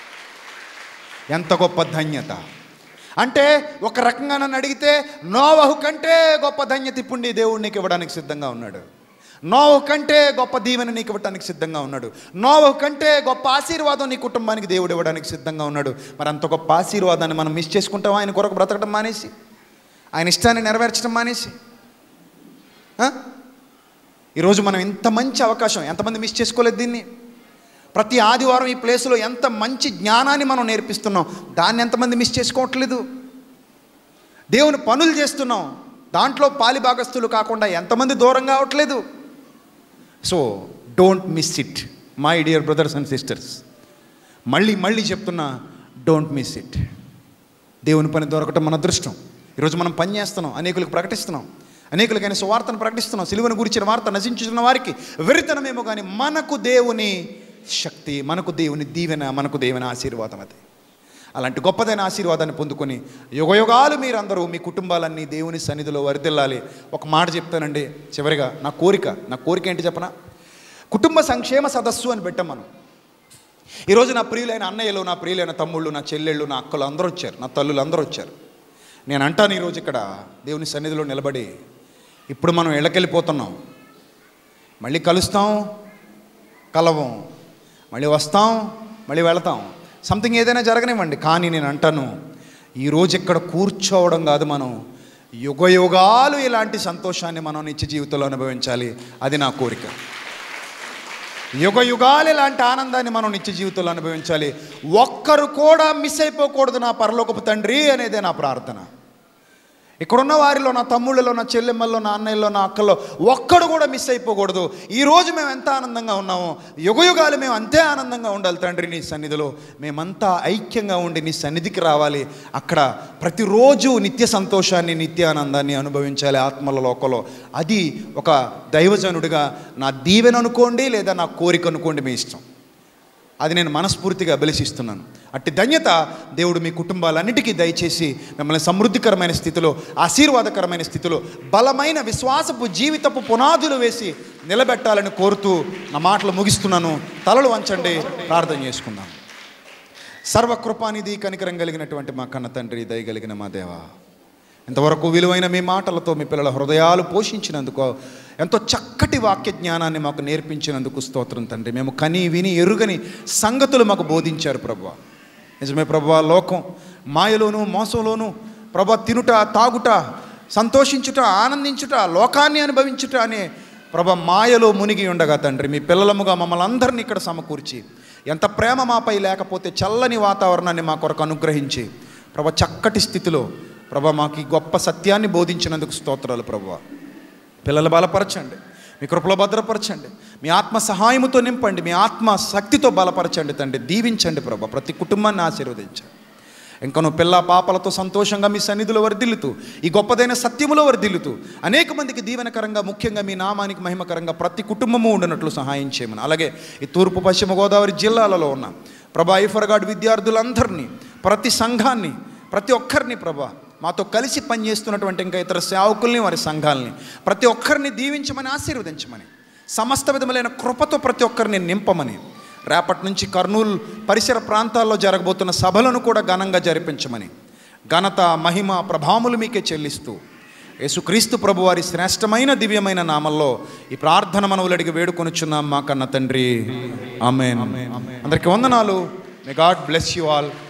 ఎంత గొప్ప ధన్యత అంటే ఒక రకంగా నన్ను అడిగితే నోవహు కంటే గొప్ప ధన్యత ఇప్పుడు నీ దేవుడు నీకు ఇవ్వడానికి సిద్ధంగా ఉన్నాడు నోవహు కంటే గొప్ప దీవెన నీకు ఇవ్వడానికి సిద్ధంగా ఉన్నాడు నోవహు కంటే గొప్ప ఆశీర్వాదం నీ కుటుంబానికి దేవుడు ఇవ్వడానికి సిద్ధంగా ఉన్నాడు మరి అంత గొప్ప ఆశీర్వాదాన్ని మనం మిస్ చేసుకుంటాం ఆయన కొరకు బ్రతకడం మానేసి ఆయన ఇష్టాన్ని నెరవేర్చడం మానేసి ఆ? ఈరోజు మనం ఇంత మంచి అవకాశం ఎంతమంది మిస్ చేసుకోలేదు దీన్ని ప్రతి ఆదివారం ఈ ప్లేస్లో ఎంత మంచి జ్ఞానాన్ని మనం నేర్పిస్తున్నాం దాన్ని ఎంతమంది మిస్ చేసుకోవట్లేదు దేవుని పనులు చేస్తున్నాం దాంట్లో పాలిభాగస్తులు కాకుండా ఎంతమంది దూరం కావట్లేదు so don't miss it my dear brothers and sisters మళ్ళీ మళ్ళీ చెప్తున్నా డోంట్ మిస్ ఇట్ దేవుని పని దొరకటం మన అదృష్టం ఈరోజు మనం పని చేస్తున్నాం అనేకులకు ప్రకటిస్తున్నాం అనేకులకైన సువార్తను ప్రకటిస్తున్నాం సిలువను గురించిన వార్త నశించుతున్న వారికి వెరితనమేమో కానీ మనకు దేవుని శక్తి మనకు దేవుని దీవెన మనకు దేవుని ఆశీర్వాదం అది అలాంటి గొప్పదైన ఆశీర్వాదాన్ని పొందుకొని యుగయుగాలు మీరందరూ మీ కుటుంబాలన్నీ దేవుని సన్నిధిలో వరిదిల్లాలి ఒక మాట చెప్తానండి చివరిగా నా కోరిక నా కోరిక ఏంటి చెప్పనా కుటుంబ సంక్షేమ సదస్సు అని పెట్టాం మనం ఈరోజు నా ప్రియులైన అన్నయ్యలు నా ప్రియులైన తమ్ముళ్ళు నా చెల్లెళ్ళు నా అక్కలు అందరూ వచ్చారు నా తల్లులు అందరూ వచ్చారు నేను అంటాను ఈరోజు ఇక్కడ దేవుని సన్నిధిలో నిలబడి ఇప్పుడు మనం ఇళ్ళకెళ్ళిపోతున్నాం మళ్ళీ కలుస్తాం కలవం మళ్ళీ వస్తాం మళ్ళీ వెళతాం సంథింగ్ ఏదైనా జరగనివ్వండి కానీ నేను అంటాను ఈరోజు ఇక్కడ కూర్చోవడం కాదు మనం యుగ యుగాలు ఇలాంటి సంతోషాన్ని మనం నిత్య జీవితంలో అనుభవించాలి అది నా కోరిక యుగ యుగాలు ఇలాంటి ఆనందాన్ని మనం నిత్య జీవితంలో అనుభవించాలి ఒక్కరు కూడా మిస్ అయిపోకూడదు నా పరలోకపు తండ్రి అనేదే నా ప్రార్థన ఇక్కడున్న వారిలో నా తమ్ముళ్ళలో నా చెల్లెమ్మల్లో నా అన్నయ్యలో నా అక్కల్లో ఒక్కడు కూడా మిస్ అయిపోకూడదు ఈరోజు మేము ఎంత ఆనందంగా ఉన్నామో యుగ యుగాలు మేము అంతే ఆనందంగా ఉండాలి తండ్రి నీ సన్నిధిలో మేమంతా ఐక్యంగా ఉండి నీ సన్నిధికి రావాలి అక్కడ ప్రతిరోజు నిత్య సంతోషాన్ని నిత్య ఆనందాన్ని అనుభవించాలి ఆత్మల లోకంలో అది ఒక దైవజనుడిగా నా దీవెన అనుకోండి లేదా నా కోరిక అనుకోండి మీ ఇష్టం అది నేను మనస్ఫూర్తిగా అభిలషిస్తున్నాను అట్టి ధన్యత దేవుడు మీ కుటుంబాలన్నిటికీ దయచేసి మిమ్మల్ని సమృద్ధికరమైన స్థితిలో ఆశీర్వాదకరమైన స్థితిలో బలమైన విశ్వాసపు జీవితపు పునాదులు వేసి నిలబెట్టాలని కోరుతూ నా మాటలు ముగిస్తున్నాను తలలు వంచండి ప్రార్థన చేసుకుందాం సర్వకృపానిధి కనికరం కలిగినటువంటి మా కన్న తండ్రి దయగలిగిన మా దేవా ఇంతవరకు విలువైన మీ మాటలతో మీ పిల్లల హృదయాలు పోషించినందుకు ఎంతో చక్కటి వాక్య జ్ఞానాన్ని మాకు నేర్పించినందుకు స్తోత్రం తండ్రి మేము కని విని ఎరుగని సంగతులు మాకు బోధించారు ప్రభు నిజమే ప్రభు లోకం మాయలోను మోసంలోను ప్రభు తినుట తాగుట సంతోషించుట ఆనందించుట లోకాన్ని అనుభవించుట అనే ప్రభ మాయలో మునిగి ఉండగా తండ్రి మీ పిల్లలముగా మమ్మల్ని అందరినీ ఇక్కడ సమకూర్చి ఎంత ప్రేమ మాపై లేకపోతే చల్లని వాతావరణాన్ని మా కొరకు అనుగ్రహించి ప్రభ చక్కటి స్థితిలో ప్రభ మాకు ఈ గొప్ప సత్యాన్ని బోధించినందుకు స్తోత్రాలు ప్రభు పిల్లలు బలపరచండి మీ కృపలో భద్రపరచండి మీ ఆత్మ సహాయముతో నింపండి మీ ఆత్మ శక్తితో బలపరచండి తండ్రి దీవించండి ప్రభ ప్రతి కుటుంబాన్ని ఆశీర్వదించండి ఇంకా నువ్వు పిల్ల పాపలతో సంతోషంగా మీ సన్నిధిలో వర్ధిల్లుతూ ఈ గొప్పదైన సత్యములో వర్ధిల్లుతూ అనేక మందికి దీవెనకరంగా ముఖ్యంగా మీ నామానికి మహిమకరంగా ప్రతి కుటుంబము ఉండినట్లు సహాయం చేయమని అలాగే ఈ తూర్పు పశ్చిమ గోదావరి జిల్లాలలో ఉన్న ప్రభా ఐఫర్గాడ్ విద్యార్థులందరినీ ప్రతి సంఘాన్ని ప్రతి ఒక్కరిని ప్రభా మాతో కలిసి పనిచేస్తున్నటువంటి ఇంకా ఇతర సేవకుల్ని వారి సంఘాలని ప్రతి ఒక్కరిని దీవించమని ఆశీర్వదించమని సమస్త విధములైన కృపతో ప్రతి ఒక్కరిని నింపమని రేపటి నుంచి కర్నూలు పరిసర ప్రాంతాల్లో జరగబోతున్న సభలను కూడా ఘనంగా జరిపించమని ఘనత మహిమ ప్రభాములు మీకే చెల్లిస్తూ యేసుక్రీస్తు ప్రభు వారి శ్రేష్టమైన దివ్యమైన నామంలో ఈ ప్రార్థన మనవులు అడిగి వేడుకొనుచున్నాం మా కన్న తండ్రి ఆమె అందరికీ వందనాలు may God bless you all